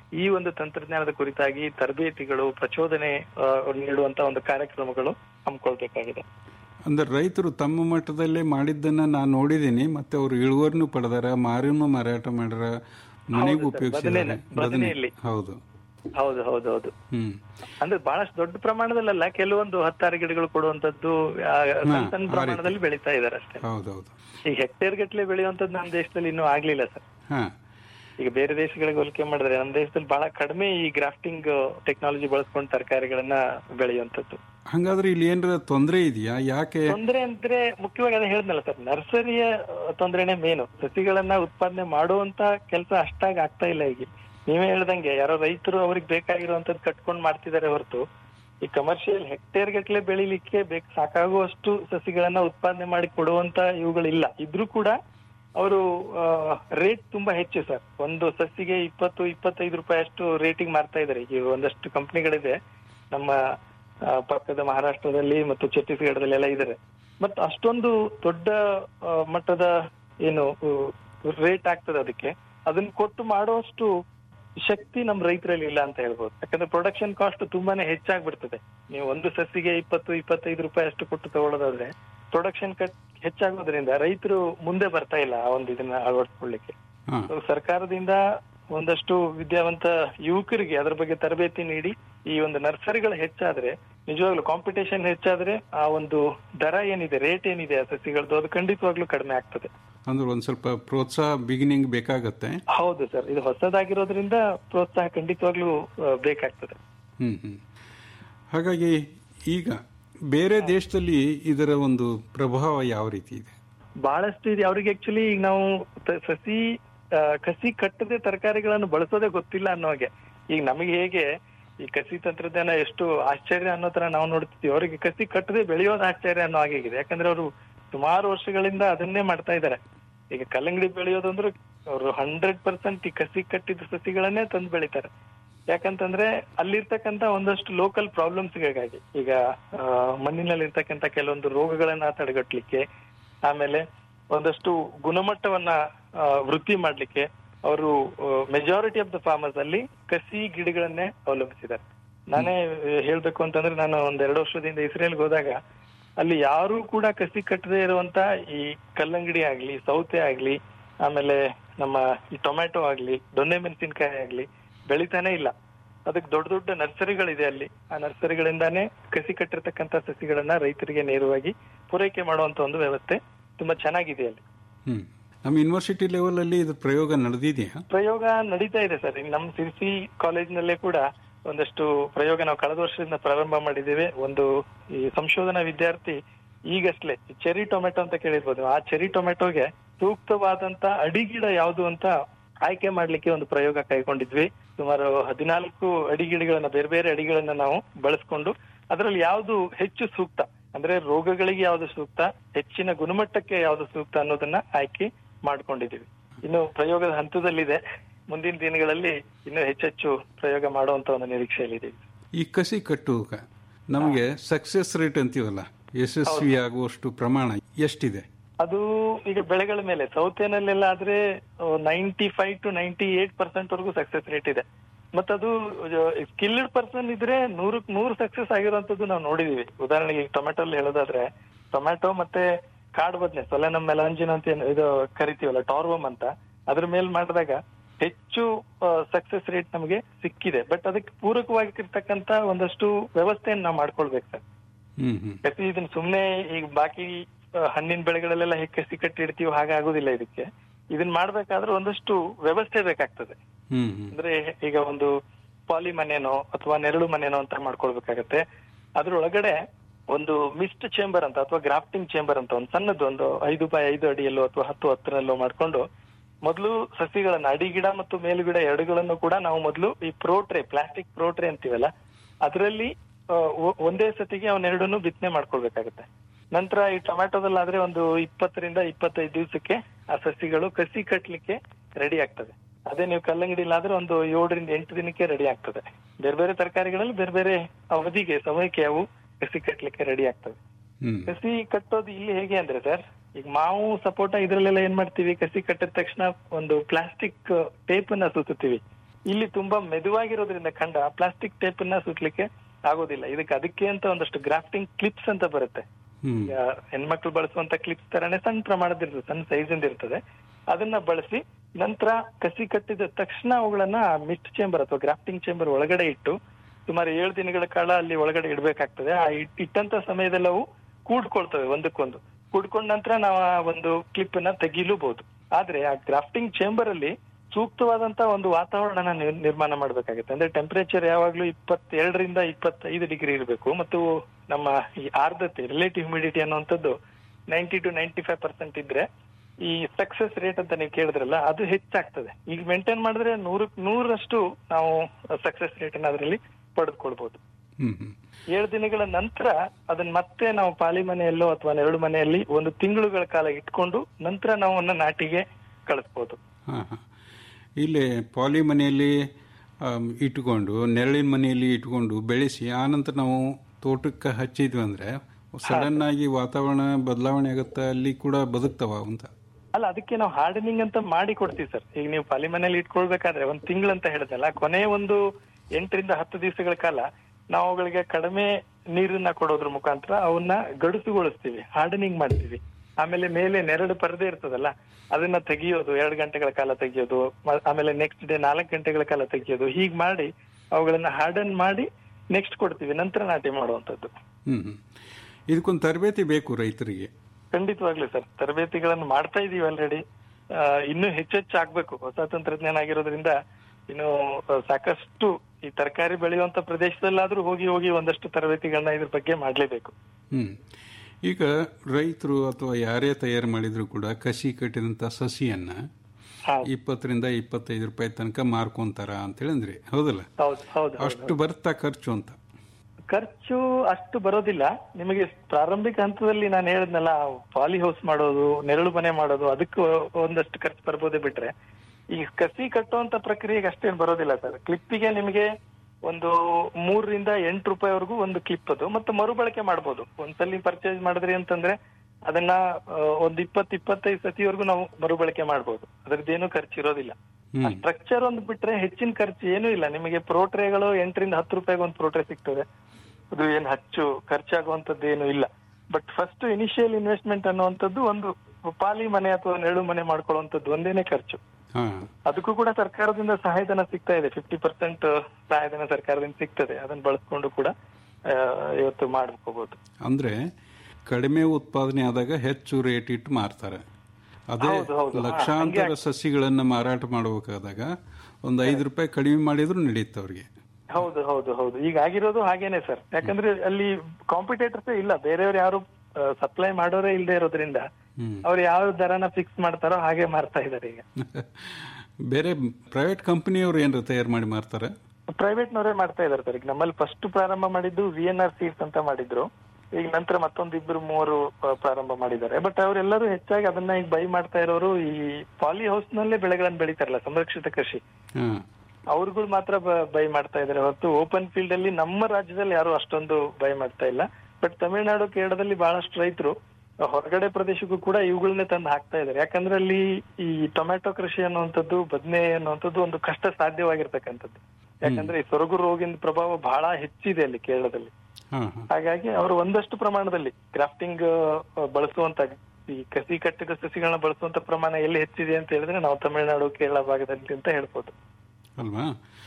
ಈ ಒಂದು ತಂತ್ರಜ್ಞಾನದ ಕುರಿತಾಗಿ ತರಬೇತಿಗಳು ಪ್ರಚೋದನೆ ಆ, ನೀಡುವಂತ ಒಂದು ಕಾರ್ಯಕ್ರಮಗಳು ಹಮ್ಮಿಕೊಳ್ಬೇಕಾಗಿದೆ ಅಂದ್ರೆ ರೈತರು ತಮ್ಮ ಮಟ್ಟದಲ್ಲೇ ಮಾಡಿದ್ದನ್ನ ನಾನು ನೋಡಿದ್ದೀನಿ ಮತ್ತೆ ಅವರು ಇಳುವರಿನೂ ಪಡೆದಾರ ಮಾರಿನೂ ಮಾರಾಟ ಮಾಡ್ಯಾರ ಮನೆಗೂ ಹೌದು ಸರ್, ಉಪಯೋಗಿಸಿದ್ದಾರೆ ಬದನೆನ- ಬದನೆಯಲ್ಲಿ. ಹೌದು ಹೌದು ಹೌದು ಹೌದು ಹ್ಮ್ ಅಂದ್ರೆ ಬಹಳಷ್ಟು ದೊಡ್ಡ ಪ್ರಮಾಣದಲ್ಲ ಕೆಲವೊಂದು ಹತ್ತಾರು ಗಿಡಗಳು ಕೊಡುವಂತದ್ದು ಆ, ಸಣ್ಣ ಸಣ್ಣ ಆ ಪ್ರಮಾಣದಲ್ಲಿ ಬೆಳೀತಾ ಇದಾರೆ ಅಷ್ಟೇ ಹೌದೌದು ಈಗ ಹೆಕ್ಟೇರ್ ಗಟ್ಟಲೆ ಬೆಳೆಯುವಂತದ್ದು ನಮ್ಮ ದೇಶದಲ್ಲಿ ಇನ್ನೂ ಆಗ್ಲಿಲ್ಲ ಸರ್ ಹಾ ಈಗ ಬೇರೆ ದೇಶಗಳಿಗೆ ಹೋಲಿಕೆ ಮಾಡಿದ್ರೆ ನಮ್ಮ ದೇಶದಲ್ಲಿ ಬಹಳ ಕಡಿಮೆ ಈ ಗ್ರಾಫ್ಟಿಂಗ್ ಟೆಕ್ನಾಲಜಿ ಬಳಸ್ಕೊಂಡು ತರಕಾರಿಗಳನ್ನ ಬೆಳೆಯುವಂತದ್ದು ಹಂಗಾದ್ರೆ ಇಲ್ಲಿ ಏನಾರ ತೊಂದರೆ ಇದೆಯಾ ಯಾಕೆ ತೊಂದ್ರೆ ಅಂದ್ರೆ ಮುಖ್ಯವಾಗಿ ಅದೇ ಹೇಳಿದ್ನಲ್ಲ ಸರ್ ನರ್ಸರಿಯ ತೊಂದರೆನೆ ಮೇನು ಸಸಿಗಳನ್ನ ಉತ್ಪಾದನೆ ಮಾಡುವಂತ ಕೆಲಸ ಅಷ್ಟಾಗಿ ಆಗ್ತಾ ಇಲ್ಲ ಈಗ ನೀವೇ ಹೇಳ್ದಂಗೆ ಯಾರೋ ರೈತರು ಅವ್ರಿಗೆ ಬೇಕಾಗಿರುವಂತದ್ದು ಕಟ್ಕೊಂಡ್ ಮಾಡ್ತಿದ್ದಾರೆ ಹೊರತು ಈ ಕಮರ್ಷಿಯಲ್ ಹೆಕ್ಟೇರ್ ಗಟ್ಲೆ ಬೆಳಿಲಿಕ್ಕೆ ಬೇಕು ಸಾಕಾಗುವಷ್ಟು ಸಸಿಗಳನ್ನ ಉತ್ಪಾದನೆ ಮಾಡಿ ಕೊಡುವಂತ ಇವುಗಳಿಲ್ಲ ಇದ್ರೂ ಕೂಡ ಅವರು ರೇಟ್ ತುಂಬಾ ಹೆಚ್ಚು ಸರ್ ಒಂದು ಸಸಿಗೆ ಇಪ್ಪತ್ತು ಇಪ್ಪತ್ತೈದು ರೂಪಾಯಿ ಅಷ್ಟು ರೇಟಿಂಗ್ ಮಾರ್ತಾ ಇದ್ದಾರೆ ಈಗ ಒಂದಷ್ಟು ಕಂಪನಿಗಳಿದೆ ನಮ್ಮ ಆ, ಪಕ್ಕದ ಮಹಾರಾಷ್ಟ್ರದಲ್ಲಿ ಮತ್ತು ಛತ್ತೀಸ್ಗಢದಲ್ಲಿ ಎಲ್ಲ ಇದ್ದಾರೆ ಮತ್ತು ಅಷ್ಟೊಂದು ದೊಡ್ಡ ಆ, ಮಟ್ಟದ ಏನು ರೇಟ್ ಆಗ್ತದೆ ಅದಕ್ಕೆ ಅದನ್ನ ಕೊಟ್ಟು ಮಾಡುವಷ್ಟು ಶಕ್ತಿ ನಮ್ ರೈತರಲ್ಲಿ ಇಲ್ಲ ಅಂತ ಹೇಳ್ಬೋದು ಯಾಕಂದ್ರೆ ಪ್ರೊಡಕ್ಷನ್ ಕಾಸ್ಟ್ ತುಂಬಾನೇ ಹೆಚ್ಚಾಗ್ಬಿಡ್ತದೆ ನೀವು ಒಂದು ಸಸಿಗೆ ಇಪ್ಪತ್ತು ಇಪ್ಪತ್ತೈದು ರೂಪಾಯಿ ಅಷ್ಟು ಕೊಟ್ಟು ತಗೊಳ್ಳೋದಾದ್ರೆ ಪ್ರೊಡಕ್ಷನ್ ಕಟ್ ಹೆಚ್ಚಾಗೋದ್ರಿಂದ ರೈತರು ಮುಂದೆ ಬರ್ತಾ ಇಲ್ಲ ಆ ಒಂದು ಇದನ್ನ ಅಳವಡಿಸ್ಕೊಳ್ಳಿಕ್ಕೆ ಹಾ So, ಸರ್ಕಾರದಿಂದ ಒಂದಷ್ಟು ವಿದ್ಯಾವಂತ ಯುವಕರಿಗೆ ಅದರ ಬಗ್ಗೆ ತರಬೇತಿ ನೀಡಿ ಈ ಒಂದು ನರ್ಸರಿಗಳು ಹೆಚ್ಚಾದ್ರೆ ನಿಜವಾಗ್ಲೂ ಕಾಂಪಿಟೇಷನ್ ಹೆಚ್ಚಾದ್ರೆ ಆ ಒಂದು ದರ ಏನಿದೆ ರೇಟ್ ಏನಿದೆ ಆ ಸಸಿಗಳದ್ದು ಅದು ಖಂಡಿತವಾಗ್ಲೂ ಕಡಿಮೆ ಆಗ್ತದೆ ಅಂದ್ರೆ ಒಂದ್ ಸ್ವಲ್ಪ ಪ್ರೋತ್ಸಾಹ ಬಿಗಿನಿಂಗ್ ಬೇಕಾಗತ್ತೆ ಹೌದು ಸರ್ ಇದು ಹೊಸದಾಗಿರೋದ್ರಿಂದ ಪ್ರೋತ್ಸಾಹ ಖಂಡಿತವಾಗ್ಲೂ ಆ, ಬೇಕಾಗ್ತದೆ ಹ್ಮ್ ಹ್ಮ್ ಹಾಗಾಗಿ ಈಗ ಬೇರೆ ದೇಶದಲ್ಲಿ ಇದರ ಒಂದು ಪ್ರಭಾವ ಯಾವ ರೀತಿ ಇದೆ ಬಹಳಷ್ಟು ಇದೆ ಅವ್ರಿಗೆ ಆಕ್ಚುಲಿ ಈಗ ನಾವು ತ- ಸಸಿ ಆ, ಕಸಿ ಕಟ್ಟದೆ ತರಕಾರಿಗಳನ್ನು ಬಳಸೋದೇ ಗೊತ್ತಿಲ್ಲ ಅನ್ನೋ ಹಾಗೆ ಈಗ ನಮಗೆ ಹೇಗೆ ಈ ಕಸಿ ತಂತ್ರಜ್ಞಾನ ಎಷ್ಟು ಆಶ್ಚರ್ಯ ಅನ್ನೋ ತರ ನಾವು ನೋಡ್ತಿದ್ವಿ ಅವರಿಗೆ ಕಸಿ ಕಟ್ಟದೆ ಬೆಳೆಯೋದು ಆಶ್ಚರ್ಯ ಅನ್ನೋ ಹಾಗೆ ಇದೆ ಯಾಕಂದ್ರೆ ಅವರು ಸುಮಾರು ವರ್ಷಗಳಿಂದ ಅದನ್ನೇ ಮಾಡ್ತಾ ಇದ್ದಾರೆ ಈಗ ಕಲ್ಲಂಗಡಿ ಬೆಳೆಯೋದು ಅಂದ್ರೆ ಅವರು ಹಂಡ್ರೆಡ್ ಪರ್ಸೆಂಟ್ ಈ ಕಸಿ ಕಟ್ಟಿದ ಸಸಿಗಳನ್ನೇ ತಂದು ಬೆಳಿತಾರೆ ಯಾಕಂತಂದ್ರೆ ಅಲ್ಲಿರ್ತಕ್ಕಂತ ಒಂದಷ್ಟು ಲೋಕಲ್ ಪ್ರಾಬ್ಲಮ್ಸ್ಗಾಗಿ ಈಗ ಆ, ಮಣ್ಣಿನಲ್ಲಿ ಇರ್ತಕ್ಕಂತ ಕೆಲವೊಂದು ರೋಗಗಳನ್ನ ತಡೆಗಟ್ಟಲಿಕ್ಕೆ ಆಮೇಲೆ ಒಂದಷ್ಟು ಗುಣಮಟ್ಟವನ್ನ ಆ, ವೃದ್ಧಿ ಮಾಡ್ಲಿಕ್ಕೆ ಅವರು ಮೆಜಾರಿಟಿ ಆಫ್ ದ ಫಾರ್ಮರ್ಸ್ ಅಲ್ಲಿ ಕಸಿ ಗಿಡಗಳನ್ನೇ ಅವಲಂಬಿಸಿದ್ದಾರೆ ನಾನೇ ಆ, ಹೇಳ್ಬೇಕು ಅಂತಂದ್ರೆ ನಾನು ಒಂದ್ ಎರಡು ವರ್ಷದಿಂದ ಇಸ್ರೇಲ್ಗೆ ಹೋದಾಗ ಅಲ್ಲಿ ಯಾರು ಕೂಡ ಕಸಿ ಕಟ್ಟದೇ ಇರುವಂತ ಈ ಕಲ್ಲಂಗಡಿ ಆಗ್ಲಿ ಸೌತೆ ಆಗ್ಲಿ ಆಮೇಲೆ ನಮ್ಮ ಈ ಟೊಮ್ಯಾಟೊ ಆಗ್ಲಿ ದೊಣ್ಣೆ ಮೆಣಸಿನಕಾಯಿ ಆಗ್ಲಿ ಬೆಳಿತಾನೆ ಇಲ್ಲ ಅದಕ್ಕೆ ದೊಡ್ಡ ದೊಡ್ಡ ನರ್ಸರಿಗಳಿದೆ ಅಲ್ಲಿ ಆ ನರ್ಸರಿಗಳಿಂದಾನೇ ಕಸಿ ಕಟ್ಟಿರ್ತಕ್ಕಂತ ಸಸಿಗಳನ್ನ ರೈತರಿಗೆ ನೇರವಾಗಿ ಪೂರೈಕೆ ಮಾಡುವಂತ ಒಂದು ವ್ಯವಸ್ಥೆ ತುಂಬಾ ಚೆನ್ನಾಗಿದೆ ಅಲ್ಲಿ ಹ್ಮ್ ನಮ್ಮ ಯೂನಿವರ್ಸಿಟಿ ಲೆವೆಲ್ ಅಲ್ಲಿ ಇದು ಪ್ರಯೋಗ ನಡೆದಿದೆಯಾ ಪ್ರಯೋಗ ನಡೀತಾ ಇದೆ ಸರ್ ಈಗ ನಮ್ಮ ಸಿರ್ಸಿ ಕಾಲೇಜಿನಲ್ಲೇ ಕೂಡ ಒಂದಷ್ಟು ಪ್ರಯೋಗ ನಾವು ಕಳೆದ ವರ್ಷದಿಂದ ಪ್ರಾರಂಭ ಮಾಡಿದ್ದೇವೆ ಒಂದು ಈ ಸಂಶೋಧನಾ ವಿದ್ಯಾರ್ಥಿ ಈಗಷ್ಟೇ ಚೆರಿ ಟೊಮೆಟೊ ಅಂತ ಕೇಳಿರ್ಬೋದು ಆ ಚೆರಿ ಟೊಮೆಟೊಗೆ ಸೂಕ್ತವಾದಂತ ಅಡಿಗಿಡ ಯಾವುದು ಅಂತ ಆಯ್ಕೆ ಮಾಡ್ಲಿಕ್ಕೆ ಒಂದು ಪ್ರಯೋಗ ಕೈಗೊಂಡಿದ್ವಿ ಸುಮಾರು ಹದಿನಾಲ್ಕು ಅಡಿಗಿಡಗಳನ್ನ ಬೇರೆ ಬೇರೆ ಅಡಿಗಳನ್ನ ನಾವು ಬಳಸ್ಕೊಂಡು ಅದರಲ್ಲಿ ಯಾವುದು ಹೆಚ್ಚು ಸೂಕ್ತ ಅಂದ್ರೆ ರೋಗಗಳಿಗೆ ಯಾವುದು ಸೂಕ್ತ ಹೆಚ್ಚಿನ ಗುಣಮಟ್ಟಕ್ಕೆ ಯಾವುದು ಸೂಕ್ತ ಅನ್ನೋದನ್ನ ಆಯ್ಕೆ ಮಾಡ್ಕೊಂಡಿದೀವಿ ಇನ್ನು ಪ್ರಯೋಗದ ಹಂತದಲ್ಲಿದೆ ಮುಂದಿನ ದಿನಗಳಲ್ಲಿ ಇನ್ನೂ ಹೆಚ್ಚೆಚ್ಚು ಪ್ರಯೋಗ ಮಾಡುವಂತ ಒಂದು ನಿರೀಕ್ಷೆಯಲ್ಲಿದ್ದೀವಿ ಈ ಕಸಿ ಕಟ್ಟುವಾಗ ನಮಗೆ ಸಕ್ಸೆಸ್ ರೇಟ್ ಅಂತೀವಲ್ಲ ಯಶಸ್ವಿ ಆಗುವಷ್ಟು ಪ್ರಮಾಣ ಎಷ್ಟಿದೆ ಅದು ಈಗ ಬೆಳೆಗಳ ಮೇಲೆ ಸೌತೆನಲ್ಲೆಲ್ಲ ಆದ್ರೆ ninety five to ninety eight percent ವರೆಗೂ ಸಕ್ಸೆಸ್ ರೇಟ್ ಇದೆ ಮತ್ತದು ಸ್ಕಿಲ್ಡ್ ಪರ್ಸನ್ ಇದ್ರೆ ನೂರಕ್ ನೂರು ಸಕ್ಸೆಸ್ ಆಗಿರುವಂತದ್ದು ನಾವು ನೋಡಿದೀವಿ ಉದಾಹರಣೆಗೆ ಈಗ ಟೊಮೆಟೊ ಹೇಳೋದಾದ್ರೆ ಟೊಮೆಟೊ ಮತ್ತೆ ಕಾಡು ಬದ್ನೆ ಸೊಲೆನಮ್ ಮೆಲಾಂಜಿನ್ ಅಂತ ಏನ್ ಇದು ಕರಿತೀವಲ್ಲ ಟಾರ್ವಮ್ ಅಂತ ಅದ್ರ ಮೇಲೆ ಮಾಡಿದಾಗ ಹೆಚ್ಚು ಸಕ್ಸೆಸ್ ರೇಟ್ ನಮಗೆ ಸಿಕ್ಕಿದೆ ಬಟ್ ಅದಕ್ಕೆ ಪೂರಕವಾಗಿರ್ತಕ್ಕಂತ ಒಂದಷ್ಟು ವ್ಯವಸ್ಥೆಯನ್ನು ನಾವು ಮಾಡ್ಕೊಳ್ಬೇಕು ಸರ್ ಹ್ಮ್ ಹ್ಮ್ ಕಸಿ ಇದನ್ನ ಸುಮ್ನೆ ಈಗ ಬಾಕಿ ಆ, ಹಣ್ಣಿನ ಬೆಳೆಗಳಲ್ಲೆಲ್ಲ ಹೇಗೆ ಕಸಿ ಕಟ್ಟಿ ಇಡ್ತೀವಿ ಹಾಗೆ ಆಗುದಿಲ್ಲ ಇದಕ್ಕೆ ಇದನ್ನ ಮಾಡ್ಬೇಕಾದ್ರೆ ಒಂದಷ್ಟು ವ್ಯವಸ್ಥೆ ಬೇಕಾಗ್ತದೆ ಹ್ಮ್ ಹ್ಮ್ ಅಂದ್ರೆ ಈಗ ಒಂದು ಪಾಲಿ ಮನೆನೋ ಅಥವಾ ನೆರಳು ಮನೆನೋ ಅಂತ ಮಾಡ್ಕೊಳ್ಬೇಕಾಗತ್ತೆ ಅದ್ರೊಳಗಡೆ ಒಂದು ಮಿಸ್ಟ್ ಚೇಂಬರ್ ಅಂತ ಅಥವಾ ಗ್ರಾಫ್ಟಿಂಗ್ ಚೇಂಬರ್ ಅಂತ ಒಂದು ಸಣ್ಣದು ಒಂದು ಐದು ಬೈ ಐದು ಅಡಿಯಲ್ಲೋ ಅಥವಾ ಹತ್ತು ಹತ್ತರಲ್ಲೋ ಮಾಡ್ಕೊಂಡು ಮೊದಲು ಸಸಿಗಳನ್ನ ಅಡಿ ಗಿಡ ಮತ್ತು ಮೇಲು ಗಿಡ ಎರಡುಗಳನ್ನು ಕೂಡ ನಾವು ಮೊದಲು ಈ ಪ್ರೋಟ್ರೆ ಪ್ಲಾಸ್ಟಿಕ್ ಪ್ರೋಟ್ರೆ ಅಂತೀವಲ್ಲ ಅದರಲ್ಲಿ ಒಂದೇ ಸತಿಗೆ ಅವನ್ನೆರಡನ್ನು ಬಿತ್ತನೆ ಮಾಡ್ಕೊಳ್ಬೇಕಾಗತ್ತೆ ನಂತರ ಈ ಟೊಮ್ಯಾಟೊದಲ್ಲಾದ್ರೆ ಒಂದು ಇಪ್ಪತ್ತರಿಂದ ಇಪ್ಪತ್ತೈದು ದಿವಸಕ್ಕೆ ಆ ಸಸಿಗಳು ಕಸಿ ಕಟ್ಲಿಕ್ಕೆ ರೆಡಿ ಆಗ್ತದೆ ಅದೇ ನೀವು ಕಲ್ಲಂಗಡಿಲಾದ್ರೆ ಒಂದು ಏಳರಿಂದ ಎಂಟು ದಿನಕ್ಕೆ ರೆಡಿ ಆಗ್ತದೆ ಬೇರೆ ಬೇರೆ ತರಕಾರಿಗಳಲ್ಲಿ ಬೇರೆ ಬೇರೆ ಅವಧಿಗೆ ಸಮಯಕ್ಕೆ ಅವು ಕಸಿ ಕಟ್ಲಿಕ್ಕೆ ರೆಡಿ ಆಗ್ತವೆ ಹ್ಮ್ ಕಸಿ ಕಟ್ಟೋದು ಇಲ್ಲಿ ಹೇಗೆ ಅಂದ್ರೆ ಸರ್ ಈಗ ಮಾವು ಸಪೋಟ ಇದ್ರಲ್ಲೆಲ್ಲ ಏನ್ ಮಾಡ್ತೀವಿ ಕಸಿ ಕಟ್ಟಿದ ತಕ್ಷಣ ಒಂದು ಪ್ಲಾಸ್ಟಿಕ್ ಟೇಪ್ ಅನ್ನ ಸುತ್ತೀವಿ ಇಲ್ಲಿ ತುಂಬಾ ಮೆದುವಾಗಿರೋದ್ರಿಂದ ಖಂಡ ಪ್ಲಾಸ್ಟಿಕ್ ಟೇಪ್ ನ ಸುತ್ತಲಿಕ್ಕೆ ಆಗೋದಿಲ್ಲ ಇದಕ್ಕೆ ಅದಕ್ಕೆ ಅಂತ ಒಂದಷ್ಟು ಗ್ರಾಫ್ಟಿಂಗ್ ಕ್ಲಿಪ್ಸ್ ಅಂತ ಬರುತ್ತೆ ಹ್ಮ್ ಈಗ ಹೆಣ್ಮಕ್ಳು ಬಳಸುವಂತ ಕ್ಲಿಪ್ಸ್ ತರಾನೇ ಸಣ್ಣ ಪ್ರಮಾಣದ ಇರ್ತದೆ ಸಣ್ಣ ಸೈಜ್ ಇಂದ ಇರ್ತದೆ ಅದನ್ನ ಬಳಸಿ ನಂತರ ಕಸಿ ಕಟ್ಟಿದ ತಕ್ಷಣ ಅವುಗಳನ್ನ ಮಿಸ್ಟ್ ಚೇಂಬರ್ ಅಥವಾ ಗ್ರಾಫ್ಟಿಂಗ್ ಚೇಂಬರ್ ಒಳಗಡೆ ಇಟ್ಟು ಸುಮಾರು ಏಳು ದಿನಗಳ ಕಾಲ ಅಲ್ಲಿ ಒಳಗಡೆ ಇಡ್ಬೇಕಾಗ್ತದೆ ಆ ಇಟ್- ಇಟ್ಟಂತ ಸಮಯದಲ್ಲಿ ಅವು ಕೂಡ್ಕೊಳ್ತವೆ ಒಂದಕ್ಕೊಂದು ಕೂಡ್ಕೊಂಡ ನಂತರ ನಾವು ಆ ಒಂದು ಕ್ಲಿಪ್ ನ ತೆಗಿಲೂಬಹುದು ಆದ್ರೆ ಆ ಗ್ರಾಫ್ಟಿಂಗ್ ಚೇಂಬರ್ ಅಲ್ಲಿ ಸೂಕ್ತವಾದಂತ ಒಂದು ವಾತಾವರಣ ನಿರ್ಮಾಣ ಮಾಡ್ಬೇಕಾಗುತ್ತೆ ಅಂದ್ರೆ ಟೆಂಪರೇಚರ್ ಯಾವಾಗ್ಲೂ ಇಪ್ಪತ್ತೆರಡರಿಂದ ಇಪ್ಪತ್ತೈದು ಡಿಗ್ರಿ ಇರಬೇಕು ಮತ್ತು ನಮ್ಮ ಈ ಆರ್ದ್ರತೆ ರಿಲೇಟಿವ್ ಹ್ಯುಮಿಡಿಟಿ ಅನ್ನುವಂಥದ್ದು ninety two ninety five percent ಇದ್ರೆ ಈ ಸಕ್ಸಸ್ ರೇಟ್ ಅಂತ ನೀವು ಕೇಳಿದ್ರಲ್ಲ ಅದು ಹೆಚ್ಚಾಗ್ತದೆ ಈಗ ಮೇಂಟೈನ್ ಮಾಡಿದ್ರೆ ನೂರಕ್ ನೂರಷ್ಟು ನಾವು ಸಕ್ಸಸ್ ರೇಟ್ ಅನ್ನ ಅದರಲ್ಲಿ ಪಡೆದುಕೊಳ್ಬಹುದು ಹ್ಮ್ ಹ್ಮ್ ಏಳು ದಿನಗಳ ನಂತರ ಅದನ್ನ ಮತ್ತೆ ನಾವು ಪಾಲಿ ಮನೆಯಲ್ಲೋ ಅಥವಾ ನೆರಳು ಮನೆಯಲ್ಲಿ ಒಂದು ತಿಂಗಳುಗಳ ಕಾಲ ಇಟ್ಕೊಂಡು ನಂತರ ನಾವು ಅವನ್ನ ನಾಟಿಗೆ ಕಳಿಸ್ಬೋದು ಹಾಂ ಹಾಂ ಇಲ್ಲಿ ಪಾಲಿ ಮನೆಯಲ್ಲಿ ಆಮ್, ಇಟ್ಕೊಂಡು ನೆರಳಿನ ಮನೆಯಲ್ಲಿ ಇಟ್ಕೊಂಡು ಬೆಳೆಸಿ ಆನಂತರ ನಾವು ತೋಟಕ್ಕೆ ಹಚ್ಚಿದ್ವಿ ಅಂದ್ರೆ ಸಡನ್ ಆಗಿ ವಾತಾವರಣ ಬದಲಾವಣೆ ಆಗುತ್ತೆ ಅಲ್ಲಿ ಕೂಡ ಬದುಕ್ತಾವ ಅಂತ ಅಲ್ಲ ಅದಕ್ಕೆ ನಾವು ಹಾರ್ಡನಿಂಗ್ ಅಂತ ಮಾಡಿ ಕೊಡ್ತೀವಿ ಸರ್ ಈಗ ನೀವು ಪಾಲಿ ಮನೆಯಲ್ಲಿ ಇಟ್ಕೊಳ್ಬೇಕಾದ್ರೆ ಒಂದ್ ತಿಂಗಳಂತ ಹೇಳಿದ್ನಲ್ಲ ಕೊನೆ ಒಂದು ಎಂಟರಿಂದ ಹತ್ತು ದಿವಸಗಳ ಕಾಲ ನಾವು ಅವುಗಳಿಗೆ ಕಡಿಮೆ ನೀರನ್ನ ಕೊಡೋದ್ರ ಮುಖಾಂತರ ಅವನ್ನ ಗಡುಸುಗೊಳಿಸ್ತೀವಿ ಹಾರ್ಡನಿಂಗ್ ಮಾಡ್ತೀವಿ ಆಮೇಲೆ ಮೇಲೆ ನೆರಳು ಪರದೆ ಇರ್ತದಲ್ಲ ಅದನ್ನ ತೆಗಿಯೋದು ಎರಡು ಗಂಟೆಗಳ ಕಾಲ ತೆಗಿಯೋದು ಮ- ಆಮೇಲೆ ನೆಕ್ಸ್ಟ್ ಡೇ ನಾಲ್ಕು ಗಂಟೆಗಳ ಕಾಲ ತೆಗಿಯೋದು ಹೀಗ್ ಮಾಡಿ ಅವುಗಳನ್ನ ಹಾರ್ಡನ್ ಮಾಡಿ ನೆಕ್ಸ್ಟ್ ಕೊಡ್ತೀವಿ ನಂತರ ನಾಟಿ ಮಾಡುವಂತದ್ದು ಹ್ಮ್ ಹ್ಮ್ ಇದಕ್ಕೊಂದು ತರಬೇತಿ ಬೇಕು ರೈತರಿಗೆ ಖಂಡಿತವಾಗ್ಲೂ ಸರ್ ತರಬೇತಿಗಳನ್ನು ಮಾಡ್ತಾ ಇದೀವಿ ಆಲ್ರೆಡಿ ಇನ್ನೂ ಹೆಚ್ಚೆಚ್ಚು ಆಗ್ಬೇಕು ಹೊಸ ತಂತ್ರಜ್ಞಾನ ಆಗಿರೋದ್ರಿಂದ ಇನ್ನು ಆ, ಸಾಕಷ್ಟು ಈ ತರಕಾರಿ ಬೆಳೆಯುವಂತ ಪ್ರದೇಶದಲ್ಲಾದ್ರೂ ಹೋಗಿ ಹೋಗಿ ಒಂದಷ್ಟು ತರಬೇತಿಗಳನ್ನ ಇದ್ರ ಬಗ್ಗೆ ಮಾಡ್ಲೇಬೇಕು ಹ್ಮ್ ಈಗ ರೈತರು ಅಥವಾ ಯಾರೇ ತಯಾರು ಮಾಡಿದ್ರು ಕೂಡ ಕಸಿ ಕಟ್ಟಿದಂತ ಸಸಿಯನ್ನ ಹಾ. ಇಪ್ಪತ್ತರಿಂದ ಇಪ್ಪತ್ತೈದು ರೂಪಾಯಿ ತನಕ ಮಾರ್ಕೊಂತಾರ ಅಂತ ಹೇಳಿದ್ರಿ ಹೌದಲ್ಲ ಹೌದು ಹೌದು ಹೌದು. ಅಷ್ಟು ಬರ್ತಾ ಖರ್ಚು ಅಂತ ಖರ್ಚು ಅಷ್ಟು ಬರೋದಿಲ್ಲ ನಿಮಗೆ ಪ್ರಾರಂಭಿಕ ಹಂತದಲ್ಲಿ ನಾನು ಹೇಳಿದ್ನಲ್ಲ ಪಾಲಿ ಹೌಸ್ ಮಾಡೋದು ನೆರಳು ಮನೆ ಮಾಡೋದು ಅದಕ್ಕೆ ಒಂದಷ್ಟು ಖರ್ಚು ಬರ್ಬೋದೇ ಬಿಟ್ರೆ ಈ ಕಸಿ ಕಟ್ಟುವಂತ ಪ್ರಕ್ರಿಯೆಗೆ ಅಷ್ಟೇನು ಬರೋದಿಲ್ಲ ಸರ್ ಕ್ಲಿಪ್ಪಿಗೆ ನಿಮಗೆ ಒಂದು ಮೂರರಿಂದ ಎಂಟು ರೂಪಾಯಿವರೆಗೂ ಒಂದು ಕ್ಲಿಪ್ ಅದು ಮತ್ತೆ ಮರುಬಳಕೆ ಮಾಡ್ಬೋದು ಒಂದ್ಸಲಿ ಪರ್ಚೇಸ್ ಮಾಡಿದ್ರಿ ಅಂತಂದ್ರೆ ಅದನ್ನ ಆ, ಒಂದ್ ಇಪ್ಪತ್ ಇಪ್ಪತ್ತೈದು ಸತಿವರೆಗೂ ನಾವು ಮರುಬಳಕೆ ಮಾಡ್ಬೋದು ಅದ್ರದ್ದೇನು ಖರ್ಚು ಇರೋದಿಲ್ಲ ಹ್ಮ್ ಸ್ಟ್ರಕ್ಚರ್ ಒಂದು ಬಿಟ್ರೆ ಹೆಚ್ಚಿನ ಖರ್ಚು ಏನೂ ಇಲ್ಲ ನಿಮಗೆ ಪ್ರೋಟ್ರೇಗಳು ಎಂಟರಿಂದ ಹತ್ತು ರೂಪಾಯಿಗೆ ಒಂದು ಪ್ರೋಟ್ರೆ ಸಿಗ್ತದೆ ಅದು ಏನು ಹೆಚ್ಚು ಖರ್ಚಾಗುವಂತದ್ದು ಏನು ಇಲ್ಲ ಬಟ್ ಫಸ್ಟ್ ಇನಿಷಿಯಲ್ ಇನ್ವೆಸ್ಟ್ಮೆಂಟ್ ಅನ್ನುವಂಥದ್ದು ಒಂದು ಪಾಲಿ ಮನೆ ಅಥವಾ ನೆರಳು ಮನೆ ಮಾಡ್ಕೊಳ್ಳುವಂಥದ್ದು ಒಂದೇನೆ ಖರ್ಚು ಹಾ ಅದಕ್ಕೂ ಕೂಡ ಸರ್ಕಾರದಿಂದ ಸಹಾಯಧನ ಸಿಗ್ತಾ ಇದೆ ಫಿಫ್ಟಿ ಪರ್ಸೆಂಟ್ ಸಹಾಯಧನ ಸರ್ಕಾರದಿಂದ ಸಿಗ್ತದೆ ಅದನ್ನ ಬಳಸ್ಕೊಂಡು ಕೂಡ ಆ, ಇವತ್ತು ಮಾಡ್ಕೋಬಹುದು ಅಂದ್ರೆ ಕಡಿಮೆ ಉತ್ಪಾದನೆ ಆದಾಗ ಹೆಚ್ಚು ರೇಟ್ ಇಟ್ಟು ಮಾರ್ತಾರೆ ಅದೇ ಹೌದು, ಹೌದು. ಹಾ, ಲಕ್ಷಾಂತರ ಹಂಗೆ ಸಸಿಗಳನ್ನ ಮಾರಾಟ ಮಾಡಬೇಕಾದಾಗ ಒಂದು ಐದು ರೂಪಾಯಿ ಕಡಿಮೆ ಮಾಡಿದ್ರು ನಡೆಯುತ್ತೆ ಅವ್ರಿಗೆ ಹೌದು ಹೌದು ಹೌದು ಈಗ ಆಗಿರೋದು ಹಾಗೇನೆ ಸರ್ ಯಾಕಂದ್ರೆ ಅಲ್ಲಿ ಕಾಂಪಿಟೇಟರ್ಸ್ ಇಲ್ಲ ಬೇರೆಯವ್ರು ಯಾರು ಸಪ್ಲೈ ಮಾಡೋರೇ ಇಲ್ಲದೆ ಇರೋದ್ರಿಂದ ಹ್ಮ್ ಅವ್ರು ಯಾವ ದರನ ಫಿಕ್ಸ್ ಮಾಡ್ತಾರೋ ಹಾಗೆ ಮಾರ್ತಾ ಇದಾರೆ ಈಗ ಬೇರೆ ಪ್ರೈವೇಟ್ ಕಂಪನಿಯವ್ರು ಏನಾರ ತಯಾರು ಮಾಡಿ ಮಾರ್ತಾರೆ ಪ್ರೈವೇಟ್ ನವರೇ ಮಾಡ್ತಾ ಇದಾರೆ ಸರ್ ಈಗ ನಮ್ಮಲ್ಲಿ ಫಸ್ಟ್ ಪ್ರಾರಂಭ ಮಾಡಿದ್ದು ವಿ ಎನ್ ಆರ್ ಸೀಡ್ಸ್ ಅಂತ ಮಾಡಿದ್ರು ಈಗ ನಂತರ ಮತ್ತೊಂದು ಇಬ್ರು ಮೂವರು ಆ, ಪ್ರಾರಂಭ ಮಾಡಿದ್ದಾರೆ ಬಟ್ ಅವರೆಲ್ಲರೂ ಹೆಚ್ಚಾಗಿ ಅದನ್ನ ಈಗ ಬೈ ಮಾಡ್ತಾ ಇರೋರು ಈ ಪಾಲಿ ಹೌಸ್ ನಲ್ಲೇ ಬೆಳೆಗಳನ್ನ ಬೆಳಿತಾರಲ್ಲ ಸಂರಕ್ಷಿತ ಕೃಷಿ ಹಾ ಅವ್ರುಗಳು ಮಾತ್ರ ಬೈ ಮಾಡ್ತಾ ಇದಾರೆ ಹೊರತು ಓಪನ್ ಫೀಲ್ಡ್ ಅಲ್ಲಿ ನಮ್ಮ ರಾಜ್ಯದಲ್ಲಿ ಯಾರು ಅಷ್ಟೊಂದು ಬೈ ಮಾಡ್ತಾ ಇಲ್ಲ ಬಟ್ ತಮಿಳುನಾಡು ಕೇರಳದಲ್ಲಿ ಬಹಳಷ್ಟು ರೈತರು ಹೊರಗಡೆ ಪ್ರದೇಶಕ್ಕೂ ಕೂಡ ಇವುಗಳನ್ನೇ ತಂದು ಹಾಕ್ತಾ ಇದಾರೆ ಯಾಕಂದ್ರೆ ಅಲ್ಲಿ ಈ ಟೊಮ್ಯಾಟೊ ಕೃಷಿ ಅನ್ನುವಂಥದ್ದು ಬದನೆ ಅನ್ನುವಂಥದ್ದು ಒಂದು ಕಷ್ಟ ಸಾಧ್ಯವಾಗಿರ್ತಕ್ಕಂಥದ್ದು ಯಾಕಂದ್ರೆ ಈ ಸೊರಗು ರೋಗಿನ ಪ್ರಭಾವ ಬಹಳ ಹೆಚ್ಚಿದೆ ಅಲ್ಲಿ ಕೇರಳದಲ್ಲಿ ಹಾ ಹಾ ಹಾಗಾಗಿ ಅವರು ಒಂದಷ್ಟು ಪ್ರಮಾಣದಲ್ಲಿ ಗ್ರಾಫ್ಟಿಂಗ್ ಬಳಸುವಂತ ಈ ಕಸಿ ಕಟ್ಟಿದ ಸಸಿಗಳನ್ನ ಬಳಸುವಂತ ಪ್ರಮಾಣ ಎಲ್ಲಿ ಹೆಚ್ಚಿದೆ ಅಂತ ಹೇಳಿದ್ರೆ ನಾವು ತಮಿಳುನಾಡು ಕೇರಳ ಭಾಗದಲ್ಲಿ ಅಂತ ಹೇಳ್ಬೋದು ಅಲ್ವಾ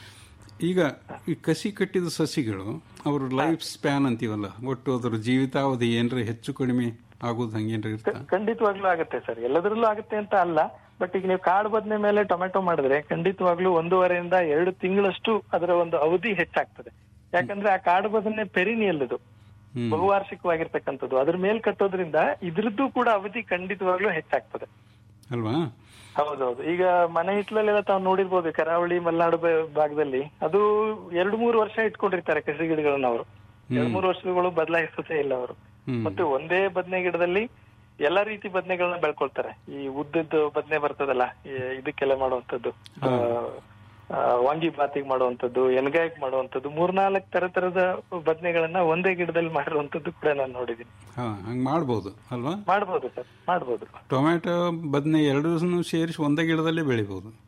ಈಗ ಈ ಕಸಿ ಕಟ್ಟಿದ ಸಸಿಗಳು ಅವ್ರ ಲೈಫ್ ಸ್ಪ್ಯಾನ್ ಅಂತೀವಲ್ಲ ಒಟ್ಟು ಅದರ ಜೀವಿತಾವಧಿ ಏನ್ರ ಹೆಚ್ಚು ಕಡಿಮೆ ಆಗೋದು ಹಂಗೇನ್ರ ಇರ್ತಾ ಖಂಡಿತವಾಗ್ಲೂ ಆಗುತ್ತೆ ಸರ್ ಎಲ್ಲದರಲ್ಲೂ ಆಗುತ್ತೆ ಅಂತ ಅಲ್ಲ ಬಟ್ ಈಗ ನೀವು ಕಾಡು ಬದನೆ ಮೇಲೆ ಟೊಮೆಟೊ ಮಾಡಿದ್ರೆ ಖಂಡಿತವಾಗ್ಲೂ ಒಂದೂವರೆಯಿಂದ ಎರಡು ತಿಂಗಳಷ್ಟು ಅದರ ಒಂದು ಅವಧಿ ಹೆಚ್ಚಾಗ್ತದೆ ಯಾಕಂದ್ರೆ ಆ ಕಾಡು ಬದನೆ ಪೆರಿನಿಯಲ್ ಅದು ಹ್ಮ್ ಬಹುವಾರ್ಷಿಕವಾಗಿರ್ತಕ್ಕಂಥದ್ದು ಅದ್ರ ಮೇಲ್ ಕಟ್ಟೋದ್ರಿಂದ ಇದ್ರದ್ದು ಕೂಡ ಅವಧಿ ಖಂಡಿತವಾಗ್ಲೂ ಹೆಚ್ಚಾಗ್ತದೆ ಅಲ್ವಾ ಹೌದೌದು ಈಗ ಮನೆ ಹಿತ್ಲಲ್ಲೆಲ್ಲ ತಾವು ನೋಡಿರ್ಬೋದು ಕರಾವಳಿ ಮಲೆನಾಡು ಬ- ಭಾಗದಲ್ಲಿ ಅದು ಎರಡು ಮೂರು ವರ್ಷ ಇಟ್ಕೊಂಡಿರ್ತಾರೆ ಕಸಿ ಗಿಡಗಳನ್ನ ಅವರು ಎರಡು ಮೂರು ವರ್ಷಗಳು ಬದಲಾಯಿಸೋದೇ ಇಲ್ಲ ಅವರು ಹ್ಮ್ ಮತ್ತೆ ಒಂದೇ ಬದನೆ ಗಿಡದಲ್ಲಿ ಎಲ್ಲಾ ರೀತಿ ಬದನೆಗಳನ್ನ ಬೆಳ್ಕೊಳ್ತಾರೆ ಈ ಉದ್ದದ್ದು ಬದನೆ ಬರ್ತದಲ್ಲ ಈ ಇದಕ್ಕೆಲ್ಲ ಮಾಡುವಂತದ್ದು ಆ, ಆ, ವಾಂಗಿ ಬಾತಿಗೆ ಮಾಡುವಂತದ್ದು ಎನ್ಗಾಯಕ್ ಮಾಡುವಂತದ್ದು ಮೂರ್ನಾಲ್ಕು ತರ ತರದ ಬದನೆಗಳನ್ನ ಒಂದೇ ಗಿಡದಲ್ಲಿ ಮಾಡಿರುವಂತದ್ದು ಕೂಡ ನಾನು ನೋಡಿದೀನಿ ಹಾ ಹಂಗ್ ಮಾಡ್ಬೋದು ಅಲ್ವಾ ಮಾಡ್ಬೋದು ಸರ್ ಮಾಡ್ಬೋದು ಟೊಮ್ಯಾಟೊ ಬದನೆ ಎರಡೂ ಸೇರಿಸಿ ಒಂದೇ ಗಿಡದಲ್ಲೇ ಬೆಳಿಬೋದು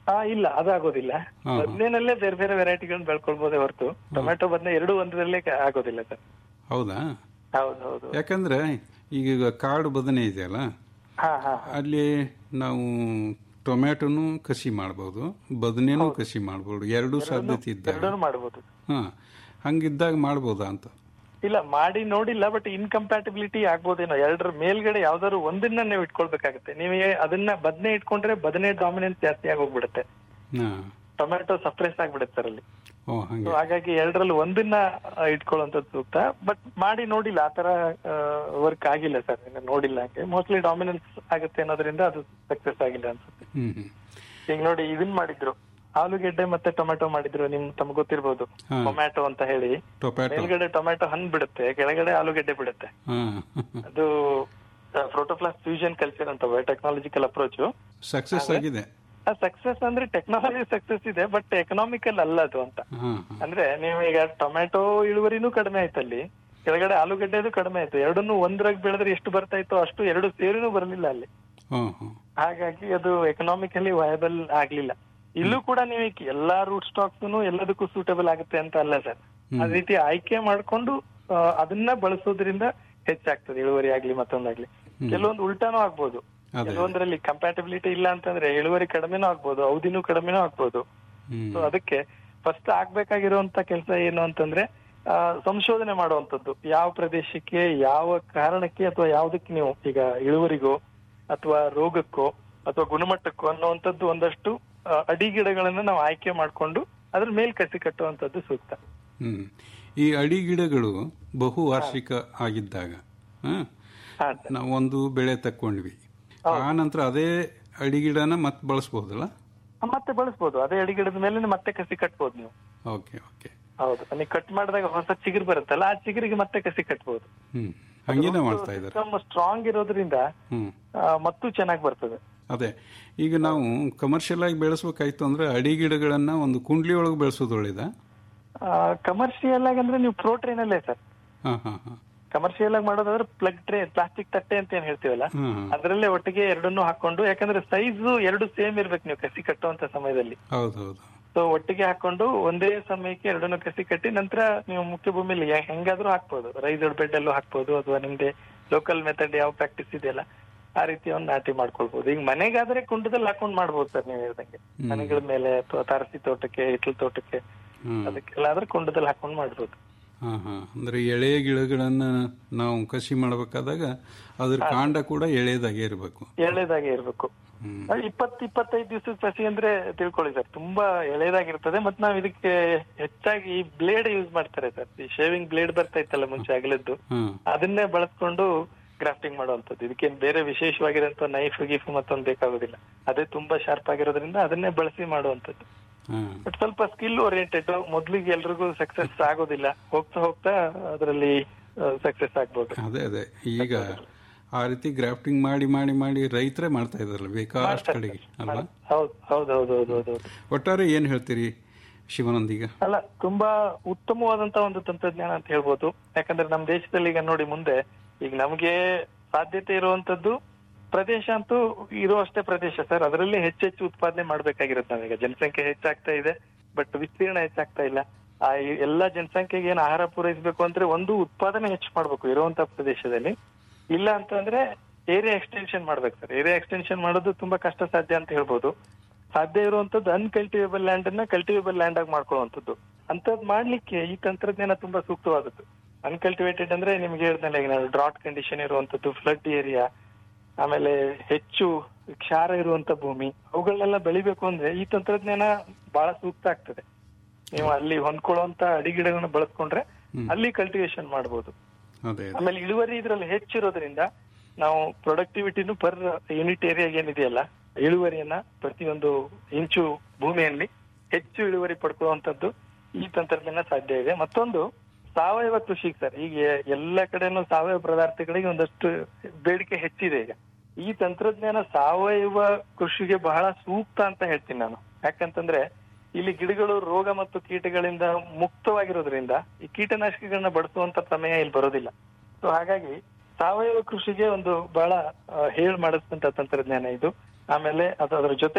ಆ ಇಲ್ಲ ಅದಾಗೋದಿಲ್ಲ ಹಾ, ಹಾ. ಬದ್ನೆನಲ್ಲೇ ಬೇರೆ ಬೇರೆ ವೆರೈಟಿಗಳನ್ನ ಬೆಳ್ಕೊಳ್ಬೋದೇ ಹೊರತು ಟೊಮೆಟೊ ಬದ್ನೆ ಎರಡು ಒಂದರಲ್ಲೇ ಕ- ಆಗೋದಿಲ್ಲ ಸರ್ ಹೌದಾ ಹೌದು ಹೌದು ಯಾಕಂದ್ರೆ ಈಗ ಕಾಡು ಬದನೆ ಇದೆಯಲ್ಲ ಹಾ ಹಾ ಅಲ್ಲಿ ನಾವು ಟೊಮ್ಯಾಟೊನು ಕಸಿ ಮಾಡ್ಬೋದು ಬದನೆನೂ ಕಸಿ ಮಾಡ್ಬೋದು ಎರಡೂ ಸಾಧ್ಯತೆ ಇದ್ದಾಗ ಎರಡೂ ಮಾಡ್ಬೋದು ಹಾ ಹಂಗಿದ್ದಾಗ ಮಾಡ್ಬೋದಾ ಅಂತ ಇಲ್ಲ ಮಾಡಿ ನೋಡಿಲ್ಲ ಬಟ್ ಇನ್ಕಂಪ್ಯಾಟಿಬಿಲಿಟಿ ಆಗ್ಬೋದೇನೋ ಎರಡರ ಮೇಲ್ಗಡೆ ಯಾವ್ದಾದ್ರು ಒಂದನ್ನ ನೀವು ಇಟ್ಕೊಳ್ಬೇಕಾಗುತ್ತೆ ನೀವೇ ಅದನ್ನ ಬದನೆ ಇಟ್ಕೊಂಡ್ರೆ ಬದನೆ ಡಾಮಿನೆನ್ಸ್ ಜಾಸ್ತಿ ಆಗೋಗ್ಬಿಡುತ್ತೆ ಹಾ ಟೊಮೆಟೊ ಸಪ್ರೆಸ್ ಆಗ್ಬಿಡುತ್ತೆ ಅದರಲ್ಲಿ ಓ ಹಂಗೆ So ಹಾಗಾಗಿ ಎರಡರಲ್ಲಿ ಒಂದನ್ನ ಆ, ಇಟ್ಕೊಳ್ಳುವಂಥದ್ದು ಸೂಕ್ತ ಬಟ್ ಮಾಡಿ ನೋಡಿಲ್ಲ ಆತರ ವರ್ಕ್ ಆಗಿಲ್ಲ ಸರ್ ಇನ್ನು ನೋಡಿಲ್ಲ ಹಂಗೆ ಮೋಸ್ಟ್ಲಿ ಡಾಮಿನೆನ್ಸ್ ಆಗುತ್ತೆ ಅನ್ನೋದ್ರಿಂದ ಅದು ಸಕ್ಸಸ್ ಆಗಿಲ್ಲ ಅನ್ಸುತ್ತೆ ಹ್ಮ್ ಹ್ಮ್ ಈಗ ನೋಡಿ ಇದನ್ ಮಾಡಿದ್ರು ಆಲೂಗೆಡ್ಡೆ ಮತ್ತೆ ಟೊಮೆಟೊ ಮಾಡಿದ್ರು ನಿಮ್ ತಮ್ಗೆ ಗೊತ್ತಿರ್ಬೋದು ಹಾ. ಟೊಮ್ಯಾಟೊ ಅಂತ ಹೇಳಿ ಟೊಪ್ಯಾಟೊ ಮೇಲ್ಗಡೆ ಟೊಮ್ಯಾಟೊ ಹಣ್ಣು ಬಿಡುತ್ತೆ ಕೆಳಗಡೆ ಆಲೂಗೆಡ್ಡೆ ಬಿಡುತ್ತೆ ಹಾ ಅದು ಪ್ರೋಟೋಪ್ಲಾಸ್ ಫ್ಯೂಷನ್ ಕಲ್ಚರ್ ಅಂತ ಟೆಕ್ನಾಲಜಿಕಲ್ ಅಪ್ರೋಚ್ ಸಕ್ಸಸ್ ಆಗಿದೆ ಸಕ್ಸಸ್ ಅಂದ್ರೆ ಟೆಕ್ನಾಲಜಿ ಸಕ್ಸಸ್ ಇದೆ ಬಟ್ ಎಕನಾಮಿಕಲ್ ಅಲ್ಲ ಅದು ಅಂತ ಹಾ ಹಾ ಅಂದ್ರೆ ನೀವು ಈಗ ಟೊಮ್ಯಾಟೊ ಇಳುವರಿನೂ ಕಡಿಮೆ ಆಯ್ತಲ್ಲಿ ಕೆಳಗಡೆ ಆಲೂಗಡ್ಡೆದು ಕಡಿಮೆ ಆಯ್ತು ಎರಡನ್ನೂ ಒಂದ್ರಾಗ ಬೆಳೆದ್ರೆ ಎಷ್ಟು ಬರ್ತಾ ಇತ್ತು ಅಷ್ಟು ಎರಡು ಸೇರಿನೂ ಬರಲಿಲ್ಲ ಅಲ್ಲಿ ಹಾ ಹಾ ಹಾಗಾಗಿ ಅದು ಎಕನಾಮಿಕಲಿ ವಯಬಲ್ ಆಗ್ಲಿಲ್ಲ ಇಲ್ಲೂ ಕೂಡ ನೀವು ಈಗ ಎಲ್ಲಾ ರೂಟ್ ಸ್ಟಾಕ್ಸ್ ಎಲ್ಲದಕ್ಕೂ ಸೂಟಬಲ್ ಆಗುತ್ತೆ ಅಂತ ಅಲ್ಲ ಸರ್ ಅದೇ ರೀತಿ ಆಯ್ಕೆ ಮಾಡ್ಕೊಂಡು ಆ, ಅದನ್ನ ಬಳಸೋದ್ರಿಂದ ಹೆಚ್ಚಾಗ್ತದೆ ಇಳುವರಿ ಆಗ್ಲಿ ಮತ್ತೊಂದಾಗ್ಲಿ ಕೆಲವೊಂದು ಉಲ್ಟಾನೂ ಆಗ್ಬೋದು ಅದೇ. ಕೆಲವೊಂದ್ರಲ್ಲಿ ಕಂಪ್ಯಾಟಿಬಿಲಿಟಿ ಇಲ್ಲ ಅಂತಂದ್ರೆ ಇಳುವರಿ ಕಡಿಮೆನೂ ಆಗ್ಬೋದು ಅವಧಿನೂ ಕಡಿಮೆನೂ ಆಗ್ಬೋದು ಹ್ಮ್ ಸೊ ಅದಕ್ಕೆ ಫಸ್ಟ್ ಆಗ್ಬೇಕಾಗಿರುವಂತ ಕೆಲಸ ಏನು ಅಂತಂದ್ರೆ ಆ, ಸಂಶೋಧನೆ ಮಾಡುವಂತದ್ದು ಯಾವ ಪ್ರದೇಶಕ್ಕೆ ಯಾವ ಕಾರಣಕ್ಕೆ ಅಥವಾ ಯಾವ್ದಕ್ಕೆ ನೀವು ಈಗ ಇಳುವರಿಗೋ ಅಥವಾ ರೋಗಕ್ಕೋ ಅಥವಾ ಗುಣಮಟ್ಟಕ್ಕೋ ಅನ್ನುವಂಥದ್ದು ಒಂದಷ್ಟು ಆ, ಅಡಿ ಗಿಡಗಳನ್ನ ನಾವು ಆಯ್ಕೆ ಮಾಡ್ಕೊಂಡು ಅದ್ರ ಮೇಲ್ ಕಸಿ ಕಟ್ಟುವಂತದ್ದು ಸೂಕ್ತ ಹ್ಮ್ ಈ ಅಡಿ ಗಿಡಗಳು ಬಹು ವಾರ್ಷಿಕ ಆಗಿದ್ದಾಗ ಹಾ, ಹಾ ನಾವು ಒಂದು ಬೆಳೆ ತಕ್ಕೊಂಡ್ವಿ ಆ ನಂತರ ಅದೇ ಅಡಿ ಗಿಡನ ಮತ್ತೆ ಬಳಸ್ಬೋದಲ್ಲ ಮತ್ತೆ ಬಳಸ್ಬೋದು ಅದೇ ಅಡಿ ಗಿಡದ ಮೇಲೆ ಮತ್ತೆ ಕಸಿ ಕಟ್ಬೋದು ನೀವು ಓಕೆ ಓಕೆ ಹೌದು ನೀವು ಕಟ್ ಮಾಡಿದಾಗ ಹೊಸ ಚಿಗುರು ಬರುತ್ತಲ್ಲ ಆ ಚಿಗುರಿಗೆ ಮತ್ತೆ ಕಸಿ ಕಟ್ಬೋದು ಹ್ಮ್ ಹಂಗೇನೆ ಮಾಡ್ತಾ ಇದ್ದಾರೆ ಸ್ಟ್ರಾಂಗ್ ಇರೋದ್ರಿಂದ ಹ್ಮ್ ಆ, ಮತ್ತೂ ಚೆನ್ನಾಗಿ ಬರ್ತದೆ ಅದೇ ಈಗ ನಾವು ಕಮರ್ಷಿಯಲ್ ಆಗಿ ಬೆಳೆಸ್ಬೇಕಾಯ್ತು ಅಂದ್ರೆ ಅಡಿ ಗಿಡಗಳನ್ನ ಒಂದು ಕುಂಡ್ಲಿ ಒಳಗೆ ಬೆಳೆಸೋದು ಒಳ್ಳೇದ ಕಮರ್ಷಿಯಲ್ ಆಗಿ ಅಂದ್ರೆ ನೀವು ಪ್ರೋ ಟ್ರೈನ್ ಅಲ್ಲೇ ಸರ್ ಹಾ ಹಾ ಹಾ ಕಮರ್ಷಿಯಲ್ ಆಗಿ ಮಾಡೋದಾದ್ರೆ ಪ್ಲಗ್ ಟ್ರೇ ಪ್ಲಾಸ್ಟಿಕ್ ತಟ್ಟೆ ಅಂತ ಏನ್ ಹೇಳ್ತೀವಲ್ಲ ಹಾ ಹಾ. ಅದರಲ್ಲೇ ಒಟ್ಟಿಗೆ ಎರಡನ್ನೂ ಹಾಕೊಂಡು ಯಾಕಂದ್ರೆ ಸೈಜ್ ಎರಡು ಸೇಮ್ ಇರ್ಬೇಕು ನೀವು ಕಸಿ ಕಟ್ಟುವಂತ ಸಮಯದಲ್ಲಿ ಹೌದು ಹೌದು ಸೊ ಒಟ್ಟಿಗೆ ಹಾಕೊಂಡು ಒಂದೇ ಸಮಯಕ್ಕೆ ಎರಡನ್ನೂ ಕಸಿ ಕಟ್ಟಿ ನಂತರ ನೀವು ಮುಖ್ಯ ಭೂಮಿಲಿ ಯಾ- ಹೆಂಗಾದ್ರೂ ಹಾಕ್ಬೋದು ರೈಸ್ಡ್ ಬೆಡ್ ಅಲ್ಲೂ ಹಾಕ್ಬೋದು ಅಥವಾ ನಿಮ್ದೆ ಲೋಕಲ್ ಮೆಥಡ್ ಯಾವ ಪ್ರಾಕ್ಟೀಸ್ ಇದೆಯಲ್ಲ ಆ ರೀತಿ ಒಂದು ನಾಟಿ ಮಾಡ್ಕೊಳ್ಬಹುದು ಈಗ ಮನೆಗಾದ್ರೆ ಕುಂಡದಲ್ಲಿ ಹಾಕೊಂಡ್ ಮಾಡ್ಬೋದು ಸರ್ ನೀವು ಹೇಳ್ದಂಗೆ ಮನೆಗಳ ಮೇಲೆ ಅಥವಾ ತಾರಸಿ ತೋಟಕ್ಕೆ ಹಿಟ್ಲ ತೋಟಕ್ಕೆ ಹ್ಮ್ ಅದಕ್ಕೆಲ್ಲ ಆದ್ರೆ ಕುಂಡದಲ್ಲಿ ಹಾಕೊಂಡ್ ಮಾಡ್ಬೋದು ಹಾ ಹಾ ಅಂದ್ರೆ ಎಳೆಯ ಗಿಡಗಳನ್ನ ನಾವು ಕಸಿ ಮಾಡಬೇಕಾದಾಗ ಅದ್ರ ಕಾಂಡ ಕೂಡ ಎಳೆದಾಗೆ ಇರಬೇಕು ಎಳೆದಾಗೆ ಇರ್ಬೇಕು ಹ್ಮ್ ಅದು ಇಪ್ಪತ್ ಇಪ್ಪತ್ತೈದು ದಿವಸದ ಸಸಿ ಅಂದ್ರೆ ತಿಳ್ಕೊಳ್ಳಿ ಸರ್ ತುಂಬಾ ಎಳೆದಾಗಿರ್ತದೆ ಮತ್ ನಾವ್ ಇದಕ್ಕೆ ಹೆಚ್ಚಾಗಿ ಬ್ಲೇಡ್ ಯೂಸ್ ಮಾಡ್ತಾರೆ ಸರ್ ಈ ಶೇವಿಂಗ್ ಬ್ಲೇಡ್ ಬರ್ತಾ ಇತ್ತಲ್ಲ ಮುಂಚೆ ಅಗಲದ್ದು ಹಾ ಅದನ್ನೇ ಬಳಸ್ಕೊಂಡು ಗ್ರಾಫ್ಟಿಂಗ್ ಮಾಡುವಂತದ್ದು ಇದಕ್ಕೇನ್ ಬೇರೆ ವಿಶೇಷವಾಗಿರೋಂತ ನೈಫ್ ಗೀಫ್ ಮತ್ತೊಂದು ಬೇಕಾಗೋದಿಲ್ಲ ಅದೇ ತುಂಬಾ ಶಾರ್ಪ್ ಆಗಿರೋದ್ರಿಂದ ಅದನ್ನೇ ಬಳಸಿ ಮಾಡುವಂತದ್ದು ಹಾ ಬಟ್ ಸ್ವಲ್ಪ ಸ್ಕಿಲ್ ಓರಿಯೆಂಟೆಡ್ ಮೊದ್ಲಿಗೆ ಎಲ್ರಿಗೂ ಸಕ್ಸಸ್ ಆಗೋದಿಲ್ಲ ಹೋಗ್ತಾ ಹೋಗ್ತಾ ಅದರಲ್ಲಿ ಸಕ್ಸಸ್ ಆಗ್ಬೋದು ಅದೇ ಅದೇ ಈಗ ಆ ರೀತಿ ಗ್ರಾಫ್ಟಿಂಗ್ ಮಾಡಿ ಮಾಡಿ ಮಾಡಿ ರೈತರೇ ಮಾಡ್ತಾ ಇದಾರಲ್ಲ ಬೇಕಾಷ್ಟು ಕಡೆಗೆ ಅಲ್ವಾ ಹೌದು ಹೌದು ಹೌದು ಹೌದು ಹೌದು ಹೌದು ಒಟ್ಟಾರೆ ಏನ್ ಹೇಳ್ತೀರಿ ಶಿವಾನಂದ್ ಈಗ ಅಲ್ಲ ತುಂಬಾ ಉತ್ತಮವಾದಂತ ಒಂದು ತಂತ್ರಜ್ಞಾನ ಅಂತ ಹೇಳ್ಬೋದು ಯಾಕಂದ್ರೆ ನಮ್ಮ ದೇಶದಲ್ಲಿ ಈಗ ನೋಡಿ ಮುಂದೆ ಈಗ ನಮ್ಗೆ ಸಾಧ್ಯತೆ ಇರುವಂತದ್ದು ಪ್ರದೇಶ ಅಂತೂ ಇರುವಷ್ಟೇ ಪ್ರದೇಶ ಸರ್ ಅದರಲ್ಲಿ ಹೆಚ್ಚೆಚ್ಚು ಉತ್ಪಾದನೆ ಮಾಡ್ಬೇಕಾಗಿರುತ್ತೆ ನಾವೀಗ ಜನಸಂಖ್ಯೆ ಹೆಚ್ಚಾಗ್ತಾ ಇದೆ ಬಟ್ ವಿಸ್ತೀರ್ಣ ಹೆಚ್ಚಾಗ್ತಾ ಇಲ್ಲ ಆ ಈ ಎಲ್ಲಾ ಜನಸಂಖ್ಯೆಗೆ ಏನು ಆಹಾರ ಪೂರೈಸಬೇಕು ಅಂದ್ರೆ ಒಂದು ಉತ್ಪಾದನೆ ಹೆಚ್ಚು ಮಾಡ್ಬೇಕು ಇರುವಂತ ಪ್ರದೇಶದಲ್ಲಿ ಇಲ್ಲ ಅಂತಂದ್ರೆ ಏರಿಯಾ ಎಕ್ಸ್ಟೆನ್ಷನ್ ಮಾಡ್ಬೇಕು ಸರ್ ಏರಿಯಾ ಎಕ್ಸ್ಟೆನ್ಷನ್ ಮಾಡೋದು ತುಂಬಾ ಕಷ್ಟ ಸಾಧ್ಯ ಅಂತ ಹೇಳ್ಬೋದು ಸಾಧ್ಯ ಇರುವಂತದ್ದು ಅನ್ಕಲ್ಟಿವೇಬಲ್ ಲ್ಯಾಂಡ್ ಅನ್ನ ಕಲ್ಟಿವೇಬಲ್ ಲ್ಯಾಂಡ್ ಆಗಿ ಮಾಡ್ಕೊಳ್ಳುವಂಥದ್ದು ಅಂತದ್ ಮಾಡ್ಲಿಕ್ಕೆ ಈ ತಂತ್ರಜ್ಞಾನ ತುಂಬಾ ಸೂಕ್ತವಾದದ್ದು ಅನ್ಕಲ್ಟಿವೇಟೆಡ್ ಅಂದ್ರೆ ನಿಮ್ಗೆ ಹೇಳ್ದಲ್ಲ ಈಗ ನಾನು ಡ್ರಾಟ್ ಕಂಡೀಷನ್ ಇರುವಂತದ್ದು ಫ್ಲಡ್ ಏರಿಯಾ ಆಮೇಲೆ ಹೆಚ್ಚು ಕ್ಷಾರ ಇರುವಂತ ಭೂಮಿ ಅವುಗಳನ್ನೆಲ್ಲ ಬೆಳಿಬೇಕು ಅಂದ್ರೆ ಈ ತಂತ್ರಜ್ಞಾನ ಬಹಳ ಸೂಕ್ತ ಆಗ್ತದೆ ನೀವು ಅಲ್ಲಿ ಹೊಂದ್ಕೊಳ್ಳುವಂತ ಅಡಿಗಿಡಗಳನ್ನ ಬಳಸ್ಕೊಂಡ್ರೆ ಅಲ್ಲಿ ಕಲ್ಟಿವೇಶನ್ ಮಾಡಬಹುದು ಅದೇ ಅದೇ. ಆಮೇಲೆ ಇಳುವರಿ ಇದ್ರಲ್ಲಿ ಹೆಚ್ಚಿರೋದ್ರಿಂದ ನಾವು ಪ್ರೊಡಕ್ಟಿವಿಟಿನು ಪರ್ ಯೂನಿಟ್ ಏರಿಯಾ ಏನಿದೆಯಲ್ಲ ಇಳುವರಿಯನ್ನ ಪ್ರತಿಯೊಂದು ಇಂಚು ಭೂಮಿಯಲ್ಲಿ ಹೆಚ್ಚು ಇಳುವರಿ ಪಡ್ಕೊಳ್ಳುವಂತದ್ದು ಈ ತಂತ್ರಜ್ಞಾನ ಸಾಧ್ಯ ಇದೆ ಮತ್ತೊಂದು ಸಾವಯವ ಕೃಷಿಗೆ ಸರ್ ಈಗ ಎಲ್ಲ ಕಡೆನೂ ಸಾವಯವ ಪದಾರ್ಥಗಳಿಗೆ ಒಂದಷ್ಟು ಬೇಡಿಕೆ ಹೆಚ್ಚಿದೆ ಈಗ ಈ ತಂತ್ರಜ್ಞಾನ ಸಾವಯವ ಕೃಷಿಗೆ ಬಹಳ ಸೂಕ್ತ ಅಂತ ಹೇಳ್ತೀನಿ ನಾನು ಯಾಕಂತಂದ್ರೆ ಇಲ್ಲಿ ಗಿಡಗಳು ರೋಗ ಮತ್ತು ಕೀಟಗಳಿಂದ ಮುಕ್ತವಾಗಿರೋದ್ರಿಂದ ಈ ಕೀಟನಾಶಕಗಳನ್ನ ಬಳಸುವಂತ ಪ್ರಮೇಯ ಇಲ್ಲಿ ಬರೋದಿಲ್ಲ ಸೊ ಹಾಗಾಗಿ ಸಾವಯವ ಕೃಷಿಗೆ ಒಂದು ಬಹಳ ಆ, ಹೇಳ್ ಮಾಡಿಸಿದಂತ ತಂತ್ರಜ್ಞಾನ ಇದು ಆಮೇಲೆ ಅದು ಅದರ ಜೊತೆಗೆ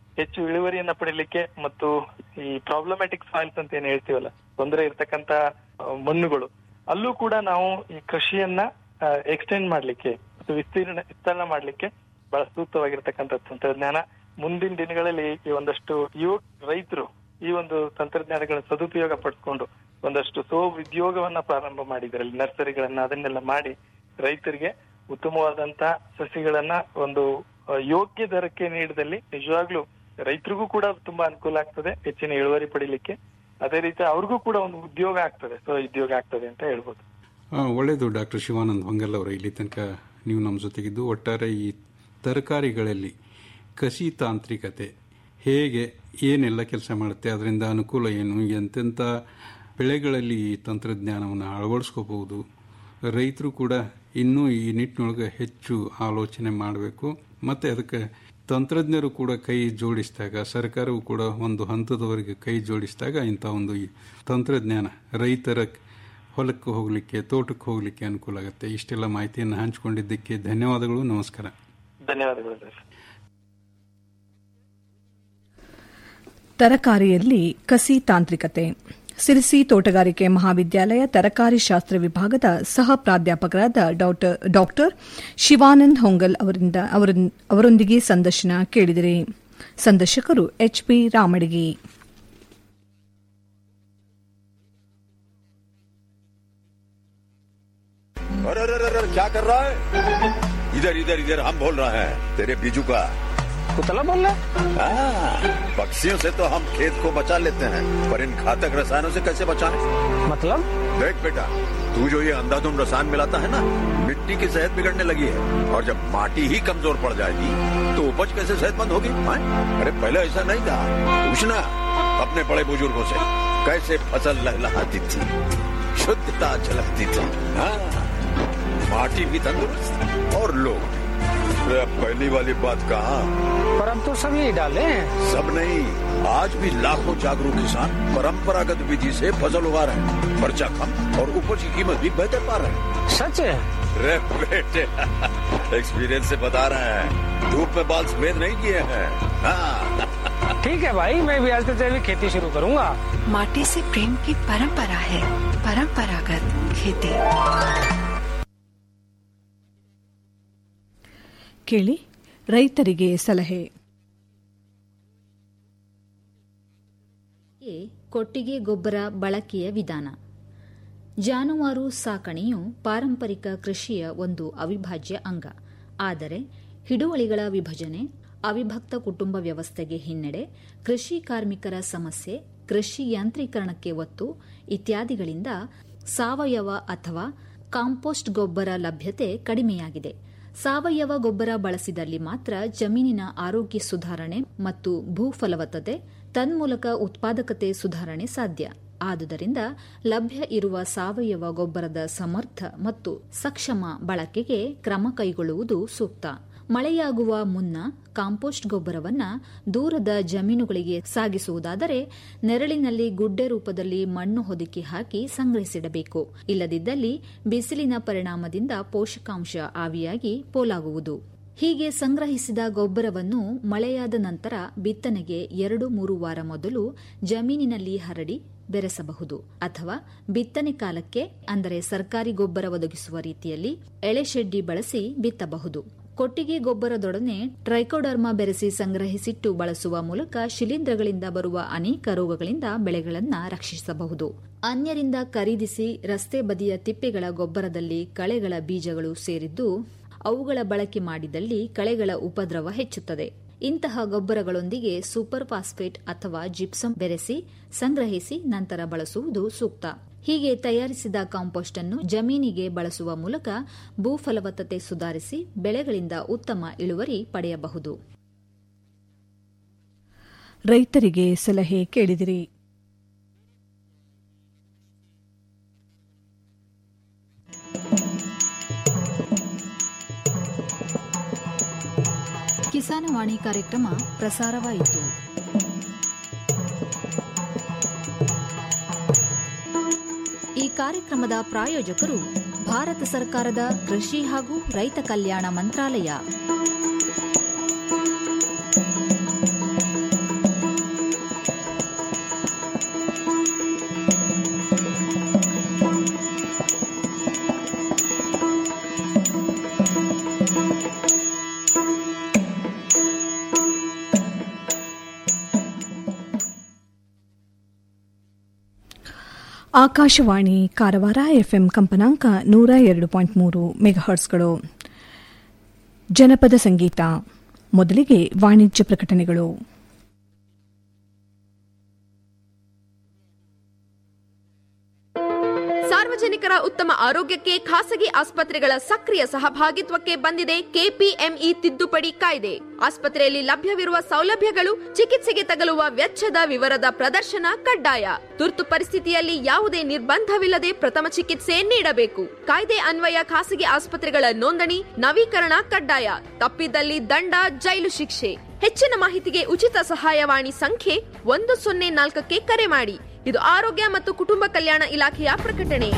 ಹೆಚ್ಚು ಇಳುವರಿಯನ್ನ ಪಡಿಲಿಕ್ಕೆ ಮತ್ತು ಈ ಪ್ರಾಬ್ಲಮ್ಯಾಟಿಕ್ ಸಾಯಿಲ್ಸ್ ಅಂತ ಏನ್ ಹೇಳ್ತೀವಲ್ಲ ತೊಂದರೆ ಇರ್ತಕ್ಕಂತ ಆ, ಮಣ್ಣುಗಳು ಅಲ್ಲೂ ಕೂಡ ನಾವು ಈ ಕೃಷಿಯನ್ನ ಎಕ್ಸ್ಟೆಂಡ್ ಮಾಡ್ಲಿಕ್ಕೆ ಮತ್ತು ವಿಸ್ತೀರ್ಣ ವಿಸ್ತರಣೆ ಮಾಡ್ಲಿಕ್ಕೆ ಬಹಳ ಸೂಕ್ತವಾಗಿರ್ತಕ್ಕಂಥ ತಂತ್ರಜ್ಞಾನ ಮುಂದಿನ ದಿನಗಳಲ್ಲಿ ಈ ಒಂದಷ್ಟು ಯುವ ರೈತರು ಈ ಒಂದು ತಂತ್ರಜ್ಞಾನಗಳ ಸದುಪಯೋಗ ಪಡ್ಕೊಂಡು ಒಂದಷ್ಟು ಸ್ವ ಉದ್ಯೋಗವನ್ನ ಪ್ರಾರಂಭ ಮಾಡಿದ್ರಲ್ಲಿ ನರ್ಸರಿಗಳನ್ನ ಅದನ್ನೆಲ್ಲ ಮಾಡಿ ರೈತರಿಗೆ ಉತ್ತಮವಾದಂತ ಸಸಿಗಳನ್ನ ಒಂದು ಆ, ಯೋಗ್ಯ ದರಕ್ಕೆ ನೀಡಿದಲ್ಲಿ ನಿಜವಾಗ್ಲೂ ರೈತರಿಗೂ ಕೂಡ ತುಂಬಾ ಅನುಕೂಲ ಆಗ್ತದೆ ಹೆಚ್ಚಿನ ಇಳುವರಿ ಪಡಿಲಿಕ್ಕೆ ಅದೇ ರೀತಿ ಅವ್ರಿಗೂ ಕೂಡ ಒಂದು ಉದ್ಯೋಗ ಆಗ್ತದೆ ಸ್ವ ಉದ್ಯೋಗ ಆಗ್ತದೆ ಅಂತ ಹೇಳ್ಬೋದು ಆ, ಒಳ್ಳೆಯದು ಡಾಕ್ಟರ್ ಶಿವಾನಂದ್ ಹೊಂಗಲ್ ಅವರು ಇಲ್ಲಿ ತನಕ ನೀವು ನಮ್ಮ ಜೊತೆಗಿದ್ದು ಒಟ್ಟಾರೆ ಈ ತರಕಾರಿಗಳಲ್ಲಿ ಕಸಿ ತಾಂತ್ರಿಕತೆ ಹೇಗೆ ಏನೆಲ್ಲ ಕೆಲಸ ಮಾಡುತ್ತೆ ಅದರಿಂದ ಅನುಕೂಲ ಏನು ಎಂತೆಂಥ ಬೆಳೆಗಳಲ್ಲಿ ಈ ತಂತ್ರಜ್ಞಾನವನ್ನು ಅಳವಡಿಸ್ಕೋಬಹುದು ರೈತರು ಕೂಡ ಇನ್ನೂ ಈ ನಿಟ್ಟಿನೊಳಗೆ ಹೆಚ್ಚು ಆಲೋಚನೆ ಮಾಡಬೇಕು ಮತ್ತು ಅದಕ್ಕೆ ತಂತ್ರಜ್ಞರು ಕೂಡ ಕೈ ಜೋಡಿಸಿದಾಗ ಸರ್ಕಾರವು ಕೂಡ ಒಂದು ಹಂತದವರೆಗೆ ಕೈ ಜೋಡಿಸಿದಾಗ ಇಂಥ ಒಂದು ಈ ತಂತ್ರಜ್ಞಾನ ರೈತರ ಹೊಲಕ್ಕೆ ಹೋಗಲಿಕ್ಕೆ ತೋಟಕ್ಕೆ ಹೋಗಲಿಕ್ಕೆ ಅನುಕೂಲ ಆಗುತ್ತೆ ಇಷ್ಟೆಲ್ಲ ಮಾಹಿತಿಯನ್ನು ಹಂಚಿಕೊಂಡಿದ್ದಕ್ಕೆ ಧನ್ಯವಾದಗಳು ನಮಸ್ಕಾರ ಧನ್ಯವಾದಗಳು ಸರ್ ತರಕಾರಿಯಲ್ಲಿ ಕಸಿ ತಾಂತ್ರಿಕತೆ ಸಿರಿಸಿ ತೋಟಗಾರಿಕೆ ಮಹಾವಿದ್ಯಾಲಯ ತರಕಾರಿ ಶಾಸ್ತ್ರ ವಿಭಾಗದ ಸಹ ಪ್ರಾಧ್ಯಾಪಕರಾದ ಡಾಕ್ಟರ್ ಶಿವಾನಂದ್ ಹೊಂಗಲ್ ಅವರಿಂದ ಅವರೊಂದ್- ಅವರೊಂದಿಗೆ ಸಂದರ್ಶನ ಕೇಳಿದಿರಿ ಸಂದರ್ಶಕರು ಎಚ್ಪಿ ರಾಮಡಿಗಿ अरे अरे अरे अरे, क्या कर रहा है इधर इधर इधर हम बोल रहे हैं तेरे बीजू का कुतला बोल रहा हाँ, पक्षियों से तो हम खेत को बचा लेते हैं पर इन घातक रसायनों से कैसे बचाएं? मतलब देख बेटा तू जो ये अंधाधुंध रसायन मिलाता है ना मिट्टी की सेहत बिगड़ने लगी है और जब माटी ही कमजोर पड़ जाएगी तो उपज कैसे सेहतमंद होगी हाँ? अरे पहले ऐसा नहीं था पूछना अपने बड़े बुजुर्गों से कैसे फसल लहलहाती थी शुद्धता झलकती थी हाँ माटी भी तंदुरुस्त और लोग भी। अरे अब पहली वाली बात कहा पर अब तो सब यही डाले हैं सब नहीं आज भी लाखों जागरूक किसान परंपरागत विधि से फसल उगा रहे हैं खर्चा कम और उपज की कीमत भी बेहतर पा रहे हैं सच है रे बेटे एक्सपीरियंस से बता रहे हैं धूप में बाल सफेद नहीं किए हैं हाँ ठीक है भाई मैं भी आज से जैविक खेती शुरू करूंगा माटी से प्रेम की परंपरा है परंपरागत खेती ಕೇಳಿ ರೈತರಿಗೆ ಸಲಹೆ ಎ. ಕೊಟ್ಟಿಗೆ ಗೊಬ್ಬರ ಬಳಕೆಯ ವಿಧಾನ ಜಾನುವಾರು ಸಾಕಣೆಯು ಪಾರಂಪರಿಕ ಕೃಷಿಯ ಒಂದು ಅವಿಭಾಜ್ಯ ಅಂಗ ಆದರೆ ಹಿಡುವಳಿಗಳ ವಿಭಜನೆ ಅವಿಭಕ್ತ ಕುಟುಂಬ ವ್ಯವಸ್ಥೆಗೆ ಹಿನ್ನಡೆ ಕೃಷಿ ಕಾರ್ಮಿಕರ ಸಮಸ್ಯೆ ಕೃಷಿ ಯಾಂತ್ರೀಕರಣಕ್ಕೆ ಒತ್ತು ಇತ್ಯಾದಿಗಳಿಂದ ಸಾವಯವ ಅಥವಾ ಕಾಂಪೋಸ್ಟ್ ಗೊಬ್ಬರ ಲಭ್ಯತೆ ಕಡಿಮೆಯಾಗಿದೆ ಸಾವಯವ ಗೊಬ್ಬರ ಬಳಸಿದಲ್ಲಿ ಮಾತ್ರ ಜಮೀನಿನ ಆರೋಗ್ಯ ಸುಧಾರಣೆ ಮತ್ತು ಭೂ ಫಲವತ್ತತೆ ತನ್ಮೂಲಕ ಉತ್ಪಾದಕತೆ ಸುಧಾರಣೆ ಸಾಧ್ಯ ಆದುದರಿಂದ ಲಭ್ಯ ಇರುವ ಸಾವಯವ ಗೊಬ್ಬರದ ಸಮರ್ಥ ಮತ್ತು ಸಕ್ಷಮ ಬಳಕೆಗೆ ಕ್ರಮ ಕೈಗೊಳ್ಳುವುದು ಸೂಕ್ತ ಮಳೆಯಾಗುವ ಮುನ್ನ ಕಾಂಪೋಸ್ಟ್ ಗೊಬ್ಬರವನ್ನ ದೂರದ ಜಮೀನುಗಳಿಗೆ ಸಾಗಿಸುವುದಾದರೆ ನೆರಳಿನಲ್ಲಿ ಗುಡ್ಡೆ ರೂಪದಲ್ಲಿ ಮಣ್ಣು ಹೊದಿಕೆ ಹಾಕಿ ಸಂಗ್ರಹಿಸಿಡಬೇಕು ಇಲ್ಲದಿದ್ದಲ್ಲಿ ಬಿಸಿಲಿನ ಪರಿಣಾಮದಿಂದ ಪೋಷಕಾಂಶ ಆವಿಯಾಗಿ ಪೋಲಾಗುವುದು ಹೀಗೆ ಸಂಗ್ರಹಿಸಿದ ಗೊಬ್ಬರವನ್ನು ಮಳೆಯಾದ ನಂತರ ಬಿತ್ತನೆಗೆ ಎರಡು ಮೂರು ವಾರ ಮೊದಲು ಜಮೀನಿನಲ್ಲಿ ಹರಡಿ ಬೆರೆಸಬಹುದು ಅಥವಾ ಬಿತ್ತನೆ ಕಾಲಕ್ಕೆ ಅಂದರೆ ಸರ್ಕಾರಿ ಗೊಬ್ಬರ ಒದಗಿಸುವ ರೀತಿಯಲ್ಲಿ ಎಳೆಶೆಡ್ಡಿ ಬಳಸಿ ಬಿತ್ತಬಹುದು ಕೊಟ್ಟಿಗೆ ಗೊಬ್ಬರದೊಡನೆ ಟ್ರೈಕೋಡರ್ಮಾ ಬೆರೆಸಿ ಸಂಗ್ರಹಿಸಿಟ್ಟು ಬಳಸುವ ಮೂಲಕ ಶಿಲೀಂಧ್ರಗಳಿಂದ ಬರುವ ಅನೇಕ ರೋಗಗಳಿಂದ ಬೆಳೆಗಳನ್ನು ರಕ್ಷಿಸಬಹುದು ಅನ್ಯರಿಂದ ಖರೀದಿಸಿ ರಸ್ತೆ ಬದಿಯ ತಿಪ್ಪೆಗಳ ಗೊಬ್ಬರದಲ್ಲಿ ಕಳೆಗಳ ಬೀಜಗಳು ಸೇರಿದ್ದು ಅವುಗಳ ಬಳಕೆ ಮಾಡಿದಲ್ಲಿ ಕಳೆಗಳ ಉಪದ್ರವ ಹೆಚ್ಚುತ್ತದೆ ಇಂತಹ ಗೊಬ್ಬರಗಳೊಂದಿಗೆ ಸೂಪರ್ ಫಾಸ್ಫೇಟ್ ಅಥವಾ ಜಿಪ್ಸಮ್ ಬೆರೆಸಿ ಸಂಗ್ರಹಿಸಿ ನಂತರ ಬಳಸುವುದು ಸೂಕ್ತ ಹೀಗೆ ತಯಾರಿಸಿದ ಕಾಂಪೋಸ್ಟ್ ಅನ್ನು ಜಮೀನಿಗೆ ಬಳಸುವ ಮೂಲಕ ಭೂ ಫಲವತ್ತತೆ ಸುಧಾರಿಸಿ ಬೆಳೆಗಳಿಂದ ಉತ್ತಮ ಇಳುವರಿ ಪಡೆಯಬಹುದು ರೈತರಿಗೆ ಸಲಹೆ ಕೇಳಿದಿರಿ ಕಿಸಾನವಾಣಿ ಕಾರ್ಯಕ್ರಮ ಪ್ರಸಾರವಾಯಿತು ಈ ಕಾರ್ಯಕ್ರಮದ ಪ್ರಾಯೋಜಕರು ಭಾರತ ಸರ್ಕಾರದ ಕೃಷಿ ಹಾಗೂ ರೈತ ಕಲ್ಯಾಣ ಮಂತ್ರಾಲಯ ಆಕಾಶವಾಣಿ ಕಾರವಾರ ಎಫ್ಎಂ ಕಂಪನಾಂಕ ನೂರ ಎರಡು ಪಾಯಿಂಟ್ ಮೂರು ಮೆಗಾಹರ್ಟ್ಸ್ಗಳು ಜನಪದ ಸಂಗೀತ ಮೊದಲಿಗೆ ವಾಣಿಜ್ಯ ಪ್ರಕಟಣೆಗಳು ಸಾರ್ವಜನಿಕರ ಉತ್ತಮ ಆರೋಗ್ಯಕ್ಕೆ ಖಾಸಗಿ ಆಸ್ಪತ್ರೆಗಳ ಸಕ್ರಿಯ ಸಹಭಾಗಿತ್ವಕ್ಕೆ ಬಂದಿದೆ ಕೆಪಿಎಂಇ ತಿದ್ದುಪಡಿ ಕಾಯ್ದೆ ಆಸ್ಪತ್ರೆಯಲ್ಲಿ ಲಭ್ಯವಿರುವ ಸೌಲಭ್ಯಗಳು ಚಿಕಿತ್ಸೆಗೆ ತಗಲುವ ವೆಚ್ಚದ ವಿವರದ ಪ್ರದರ್ಶನ ಕಡ್ಡಾಯ ತುರ್ತು ಪರಿಸ್ಥಿತಿಯಲ್ಲಿ ಯಾವುದೇ ನಿರ್ಬಂಧವಿಲ್ಲದೆ ಪ್ರಥಮ ಚಿಕಿತ್ಸೆ ನೀಡಬೇಕು ಕಾಯ್ದೆ ಅನ್ವಯ ಖಾಸಗಿ ಆಸ್ಪತ್ರೆಗಳ ನೋಂದಣಿ ನವೀಕರಣ ಕಡ್ಡಾಯ ತಪ್ಪಿದಲ್ಲಿ ದಂಡ ಜೈಲು ಶಿಕ್ಷೆ ಹೆಚ್ಚಿನ ಮಾಹಿತಿಗೆ ಉಚಿತ ಸಹಾಯವಾಣಿ ಸಂಖ್ಯೆ ಒಂದು ಸೊನ್ನೆ ನಾಲ್ಕಕ್ಕೆ ಕರೆ ಮಾಡಿ ಇದು ಆರೋಗ್ಯ ಮತ್ತು ಕುಟುಂಬ ಕಲ್ಯಾಣ ಇಲಾಖೆಯ ಪ್ರಕಟಣೆ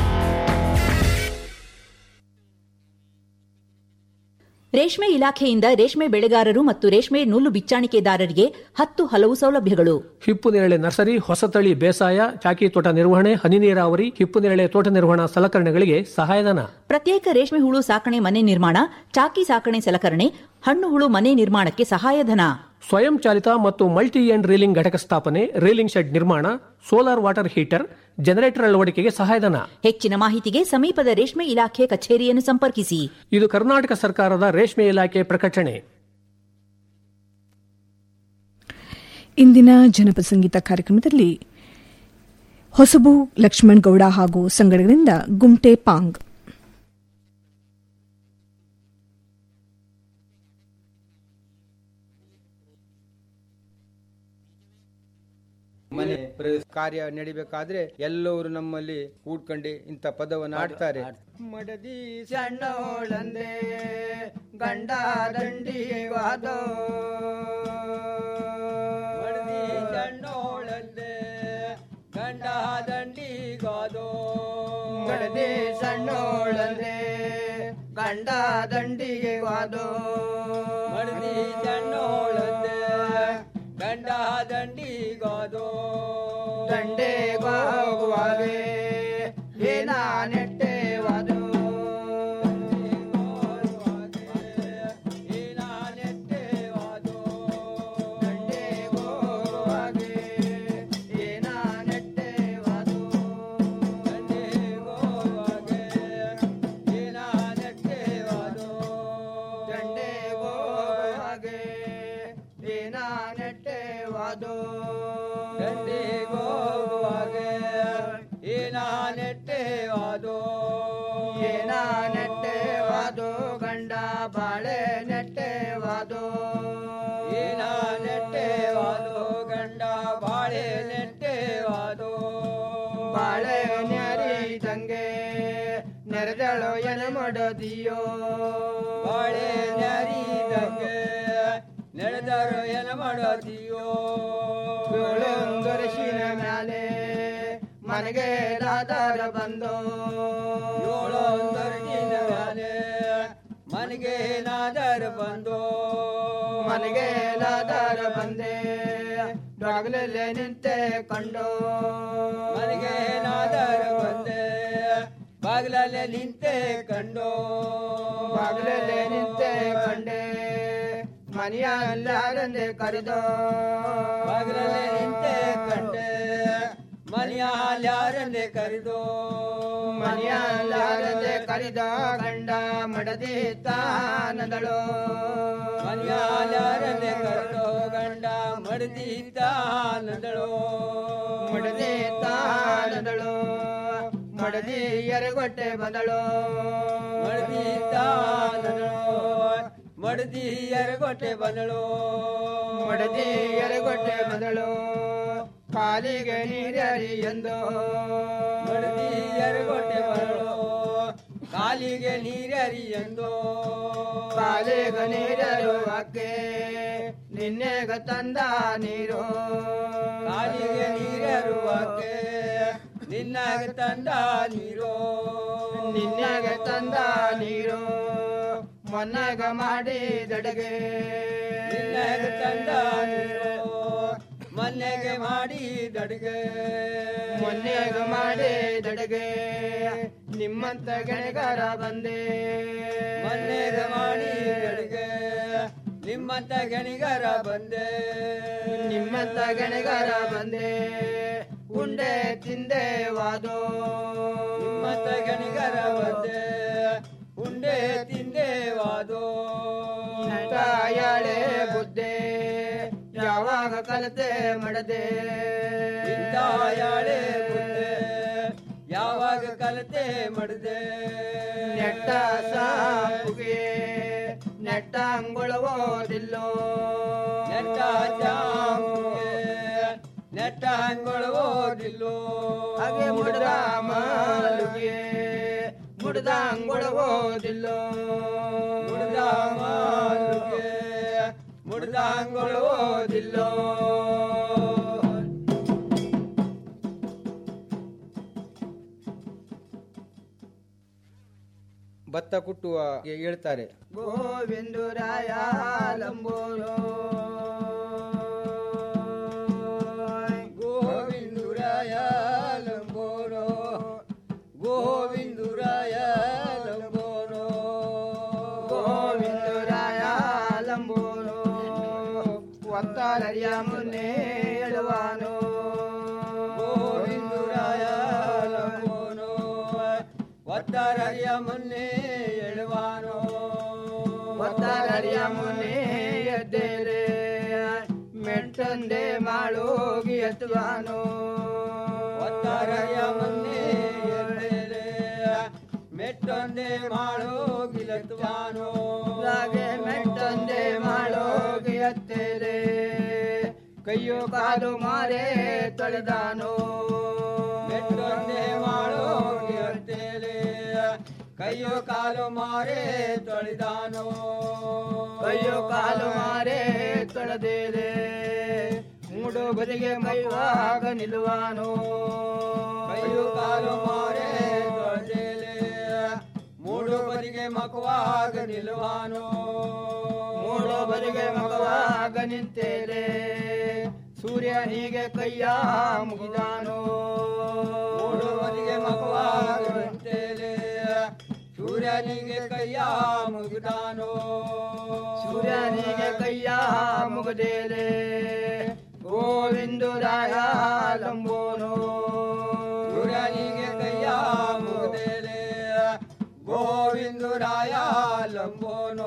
ರೇಷ್ಮೆ ಇಲಾಖೆಯಿಂದ ರೇಷ್ಮೆ ಬೆಳೆಗಾರರು ಮತ್ತು ರೇಷ್ಮೆ ನೂಲು ಬಿಚ್ಚಾಣಿಕೆದಾರರಿಗೆ ಹತ್ತು ಹಲವು ಸೌಲಭ್ಯಗಳು ಹಿಪ್ಪು ನೇರಳೆ ನರ್ಸರಿ ಹೊಸತಳಿ ಬೇಸಾಯ ಚಾಕಿ ತೋಟ ನಿರ್ವಹಣೆ ಹನಿ ನೀರಾವರಿ ಹಿಪ್ಪು ನೇರಳೆ ತೋಟ ನಿರ್ವಹಣಾ ಸಲಕರಣೆಗಳಿಗೆ ಸಹಾಯಧನ ಪ್ರತ್ಯೇಕ ರೇಷ್ಮೆ ಹುಳು ಸಾಕಣೆ ಮನೆ ನಿರ್ಮಾಣ ಚಾಕಿ ಸಾಕಣೆ ಸಲಕರಣೆ ಹಣ್ಣು ಹುಳು ಮನೆ ನಿರ್ಮಾಣಕ್ಕೆ ಸಹಾಯಧನ ಸ್ವಯಂ ಚಾಲಿತ ಮತ್ತು ಮಲ್ಟಿ ಎಂಡ್ ರೀಲಿಂಗ್ ಘಟಕ ಸ್ಥಾಪನೆ ರೀಲಿಂಗ್ ಶೆಡ್ ನಿರ್ಮಾಣ ಸೋಲಾರ್ ವಾಟರ್ ಹೀಟರ್ ಜನರೇಟರ್ ಅಳವಡಿಕೆಗೆ ಸಹಾಯಧನ ಹೆಚ್ಚಿನ ಮಾಹಿತಿಗೆ ಸಮೀಪದ ರೇಷ್ಮೆ ಇಲಾಖೆ ಕಚೇರಿಯನ್ನು ಸಂಪರ್ಕಿಸಿ ಇದು ಕರ್ನಾಟಕ ಸರ್ಕಾರದ ರೇಷ್ಮೆ ಇಲಾಖೆ ಪ್ರಕಟಣೆ ಇಂದಿನ ಜನಪದ ಸಂಗೀತ ಕಾರ್ಯಕ್ರಮದಲ್ಲಿ ಹೊಸಬು ಲಕ್ಷ್ಮಣ್ ಗೌಡ ಹಾಗೂ ಸಂಗಡಗಳಿಂದ ಗುಮ್ಟೆ ಪಾಂಗ್ ಮನೆ ಪ್ರ- ಕಾರ್ಯ ನಡಿಬೇಕಾದ್ರೆ ಎಲ್ಲವರು ನಮ್ಮಲ್ಲಿ ಕೂಡ್ಕೊಂಡು ಇಂಥ ಪದವನ್ನು ಆಡ್ತಾರೆ ಮಡದಿ ಸಣ್ಣೋಳಂದೆ ಗಂಡ ದಂಡಿ ವಾದೋ ಮಡದಿ ಸಣ್ಣೋಳಂದೆ ಗಂಡ ದಂಡಿ ಗಾದೋ ಮಡದಿ ಸಣ್ಣೋಳಂದೆ ಗಂಡ ದಂಡಿಗೆ ವಾದೋ ಮಡದಿ ಸಣ್ಣೋಳಂದೆ ಗಂಡ ದಂಡಿಗೋದು ದಂಡೆಗೋಗುವಾಗೆ ಏನ ನೆಟ್ಟೆವಾದು ಏನ ನೆಟ್ಟೆವಾದು ದಂಡಿಗೋಗುವಾಗೆ ಏನ ನೆಟ್ಟೆವಾದು ಏನ ನೆಟ್ಟೆವಾದು ಗಂಡ ಬಾಳೆ ನೆಟ್ಟೆವಾದು ಏನ ನೆಟ್ಟೆವಾದು ಗಂಡ ಬಾಳೆ ನೆಟ್ಟೆವಾದು ಬಾಳೆ ನ್ಯಾರಿದಂಗೆ ನೆರೆದಳು ಎನ ಮಾಡದಿಯೋ ಬಾಳೆ ನ್ಯಾರಿದಂಗೆ ನಡೆದರು ಏನ ಮಾಡೋದಿಯೋ ಏಳೊಂದರಶಿನ ಮ್ಯಾಲೆ ಮನೆಗೆ ರಾಧಾರ ಬಂದು ಏಳೊಂದರಶಿನ ಮ್ಯಾಲೆ ಮನೆಗೆ ನಾದರ ಬಂದು ಮನೆಗೆ ನಾದರ ಬಂದೆ ಬಾಗಿಲಲ್ಲೇ ನಿಂತೆ ಕಂಡು ಮನೆಗೆ ನಾದರ ಬಂದೆ ಬಾಗಿಲಲ್ಲೇ ನಿಂತೆ ಕಂಡು ಬಾಗಿಲಲ್ಲೇ ನಿಂತೆ ಕಂಡೆ ಮನೆಯಲ್ಲಾರಂದೆ ಕರೆದೋ ಬಾಗಿಲಲ್ಲೇ ನಿಂತೆ ಕಂಡೆ ಮನೆಯಲ್ಲಾರಂದೆ ಕರೆದೋ ಮನೆಯಲ್ಲಾರಂದೆ ಕರೆದ ಗಂಡ ಮಡದಿ ತಾನದಳು ಮನೆಯಲ್ಲಾರಂದೆ ಕರೆದೋ ಗಂಡ ಮಡದಿ ತಾನದಳು ಮಡದಿ ತಾನದಳು ಮಡದಿ ಎರಗೊಟ್ಟೆ ಬಂದಳು ಮಡದಿ ತಾನದಳು ಮಡದಿ ಎರಗೊಟ್ಟೆ ಬಂದಳು ಮಡದಿ ಎರಗೊಟ್ಟೆ ಬಂದಳು ಕಾಲಿಗೆ ನೀರರಿ ಎಂದು ಮಡದಿ ಎರಗೊಟ್ಟೆ ಬಂದಳು ಕಾಲಿಗೆ ನೀರರಿ ಎಂದು ಕಾಲಿಗೆ ನೀರರು ಅಕ್ಕೆ ನಿನ್ನೆಗ ತಂದ ನೀರು ಕಾಲಿಗೆ ನೀರರು ಅಕ್ಕೆ ನಿನ್ನಾಗ ತಂದ ನೀರು ನಿನ್ನಾಗ ತಂದ ನೀರು ಮೊನ್ನಾಗ ಮಾಡಿದಡುಗೆ ನಿನ್ನಾಗ ತಂದ ನೀರು ಮೊನ್ನೆಗೆ ಮಾಡಿದಡುಗೆ ಮೊನ್ನೆಗ ಮಾಡಿದಡುಗೆ ನಿಮ್ಮಂತ ಗೆಳೆಗಾರ ಬಂದೆ ಮೊನ್ನೆಗ ಮಾಡಿದಡುಗೆ ನಿಮ್ಮಂತ ಗಣಿಗಾರ ಬಂದೆ ನಿಮ್ಮಂತ ಗಣಿಗಾರ ಬಂದೆ ಉಂಡೆ ತಿಂದೇವಾದೋ ಮತ ಗಣಿಗರ ಬಂದೆ ಉಂಡೆ ತಿಂದೇವಾದೋ ತಾಯಾಳೆ ಬುದ್ಧೆ ಯಾವಾಗ ಕಲತೆ ಮಡದೆ ತಾಯಾಳೆ ಬುದ್ಧೆ ಯಾವಾಗ ಕಲತೆ ಮಡದೆ ನೆಟ್ಟ ಸಾಪುಗೆ ನೆಟ್ಟ ಅಂಗುಳವೋದಿಲ್ಲೋ ನೆಟ್ಟ ಜಾಂಬುಗೆ ನೆಟ್ಟ ಅಂಗುಳವೋದಿಲ್ಲೋ ಹಾಗೆ ಮುಡ್ದ ಮಾಲುಗೆ ಮುಡ್ದ ಅಂಗುಳವೋದಿಲ್ಲೋ ಮುಡ್ದ ಮಾಲುಗೆ ಮುಡ್ದ ಅಂಗುಳವೋದಿಲ್ಲೋ ಭತ್ತ ಕುಟ್ಟುವ ಹೇಳ್ತಾರೆ ಗೋವಿಂದುರಾಯ ಲಂಬೋಲೋ ಗೋವಿಂದುರಾಯ ಲಂಬೋರೋ ಗೋವಿಂದುರಾಯ ಲಂಬೋರೋ ಗೋವಿಂದುರಾಯ ಲಂಬೋಲೋ ಒತ್ತಾರರಿಯ ಮುನ್ನೆ ಹೇಳುವಾನೋ ಗೋವಿಂದುರಾಯ ಲಂಬೋನೋ ಒತ್ತಾರರಿಯ ಮುನ್ನೆ ಎಳುವಾನೋ ಒತ್ತಾರರಿಯ ಮುನ್ನೆ ಎದ್ದೇರೆ ಮೆಟ್ಟಂದೆ ಮಾಡೋಗಿ ಎತ್ತುವಾನೋ ಒತ್ತಾರರಿಯ ಮುನ್ನೆ ಎದ್ದೇರೆ ಮೆಟ್ಟೊಂದೆ ಮಾಡೋಗಿಲತ್ವಾನೋ ಹಾಗೆ ಮೆಟ್ಟಂದೆ ಮಾಡೋಗಿ ಎತ್ತೇರೆ ಕೈಯೋ ಕಾಲು ಮಾರೆ ತೊಳೆದಾನೋ ಮೆಟ್ಟೊಂದೆ ಮಾಡೋಗಿ ಎತ್ತೇರೆ ಕೈಯೋ ಕಾಲು ಮಾರೆ ತೊಳೆದಾನೋ ಕೈಯೋ ಕಾಲು ಮಾರೆ ತೊಳೆದೇರೆ ಮೂಡು ಬದಿಗೆ ಮೈವಾಗ ನಿಲ್ಲುವಾನೋ ಕೈಯೋ ಕಾಲು ಮಾರೆ ತೊಳೆದೇಲೆ ಮೂಡು ಬದಿಗೆ ಮಕವಾಗ ನಿಲ್ಲುವಾನೋ ಮೂಡು ಬದಿಗೆ ಮಗವಾಗ ನಿಂತೇರೆ ಸೂರ್ಯನಿಗೆ ಕೈಯ ಮುಗಿದಾನೋ ಮೂಡು ಬದಿಗೆ ಮಕವಾಗ ನಿಂತೇಲೆ ಸೂರ್ಯನಿಗೆ ಕೈಯ ಮುಗಿದಾನೋ ಸೂರ್ಯನಿಗೆ ಕೈಯ ಮುಗದೇರೆ ಗೋವಿಂದುರಾಯ ಲಂಬೋನೋ ಸೂರ್ಯನಿಗೆ ಕೈಯ ಮುಗಿದೇಲೆ ಗೋವಿಂದುರಾಯ ಲಂಬೋನೋ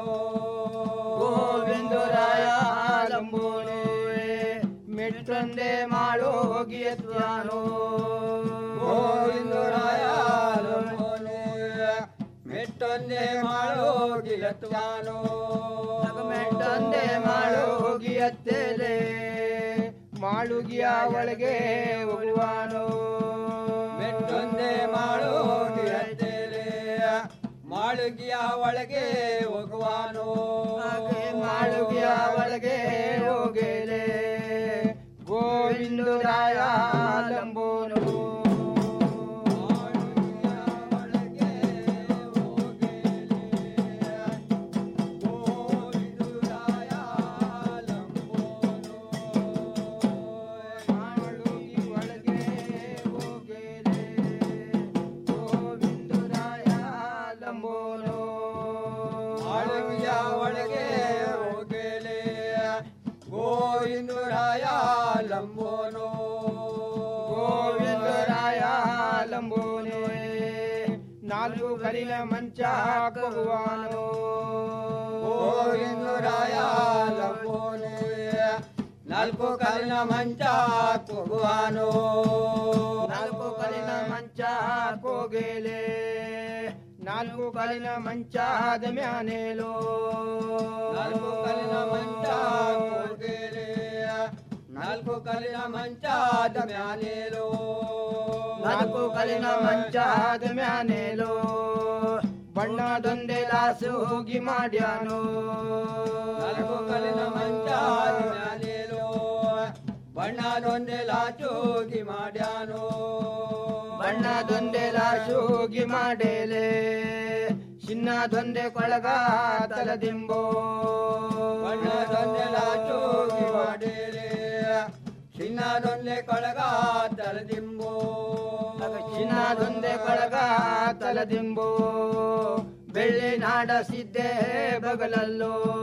ಗೋವಿಂದುರಾಯ ಲಂಬೋನೋ ಮೆಟ್ಟಂದೆ ಮಾಡೋಗಿ ಎತ್ತುವಾನೋ ಗೋವಿಂದುರಾಯ ಲಂಬೋನೋ ಮೆಟ್ಟೊಂದೆ ಮಾಡೋಗಿಲತ್ವಾನೋ ಮೆಟ್ಟಂದೆ ಮಾಡೋಗಿ ಎತ್ತೇಲೆ ಮಾಳುಗಿಯ ಒಳಗೆ ಹೋಗುವಾನೋ ಮೆಟ್ಟೊಂದೆ ಮಾಡೋಗಿಲತ್ತೇಲೆ ಮಾಳುಗಿಯ ಒಳಗೆ ಹೋಗುವಾನೋ ಮಾಳುಗಿಯ ಒಳಗೆ ಹೋಗೇಲೆ ಗೋವಿಂದುರಾಯ ಲಂಬೋನು ಲಂಬೋನು ಮಾಳುಗಿಯ ಒಳಗೆ ಹೋಗೇಲೆ ಗೋವಿಂದುರಾಯ ಲಂಬೋನೋ ಗೋವಿಂದರಾಯ ಲಂಬೋನೆ ನಾಲ್ಕು ಕರಿನ ಮಂಚ ಹಾಕುವಾನೋ ಗೋವಿಂದುರಾಯ ಲಂಬೋನೆ ನಾಲ್ಕು ಕಾಲಿನ ಮಂಚ ಕೂಗುವಾನೋ ನಾಲ್ಕು ಕಲಿನ ಮಂಚ ಹಾಕೋಗೇಲೆ ನಾಲ್ಕು ಕಲಿನ ಮಂಚಾದ ಮ್ಯಾನೇಲೋ ನಾಲ್ಕು ಕಲಿನ ಮಂಚ ಕೂಗೇಲೆ ನಾಲ್ಕು ಕಲಿನ ಮಂಚಾದ ಮ್ಯಾನೇಲೋ ನಾಲ್ಕು ಕಲಿನ ಮಂಚಾದ ಮ್ಯಾನೇಲೋ ಬಣ್ಣದೊಂದೆ ಲಾಸು ಹೋಗಿ ಮಾಡ್ಯಾನೋ ನಾಲ್ಕು ಕಲಿನ ಮಂಚಾದ ಮ್ಯಾನೇಲೋ ಬಣ್ಣದೊಂದೆ ಲಾಚೋಗಿ ಮಾಡ್ಯಾನೋ ಬಣ್ಣದೊಂದೆ ಲಾಸು ಹೋಗಿ ಮಾಡೇಲೆ ಚಿನ್ನದೊಂದೆ ಕೊಳಗ ತಲದಿಂಬೋ ಬಣ್ಣದೊಂದೆ ಲಾಚೋಗಿ ಮಾಡೇಲೆ ಚಿನ್ನದೊಂದೆ ಕೊಳಗ ತಲದಿಂಬೋ ಚಿನ್ನದೊಂದೆ ಕೊಳಗ ತಲದಿಂಬೋ ಬೆಳ್ಳಿ ನಾಡ ಸಿದ್ದೆ ಬಗಲಲ್ಲೋ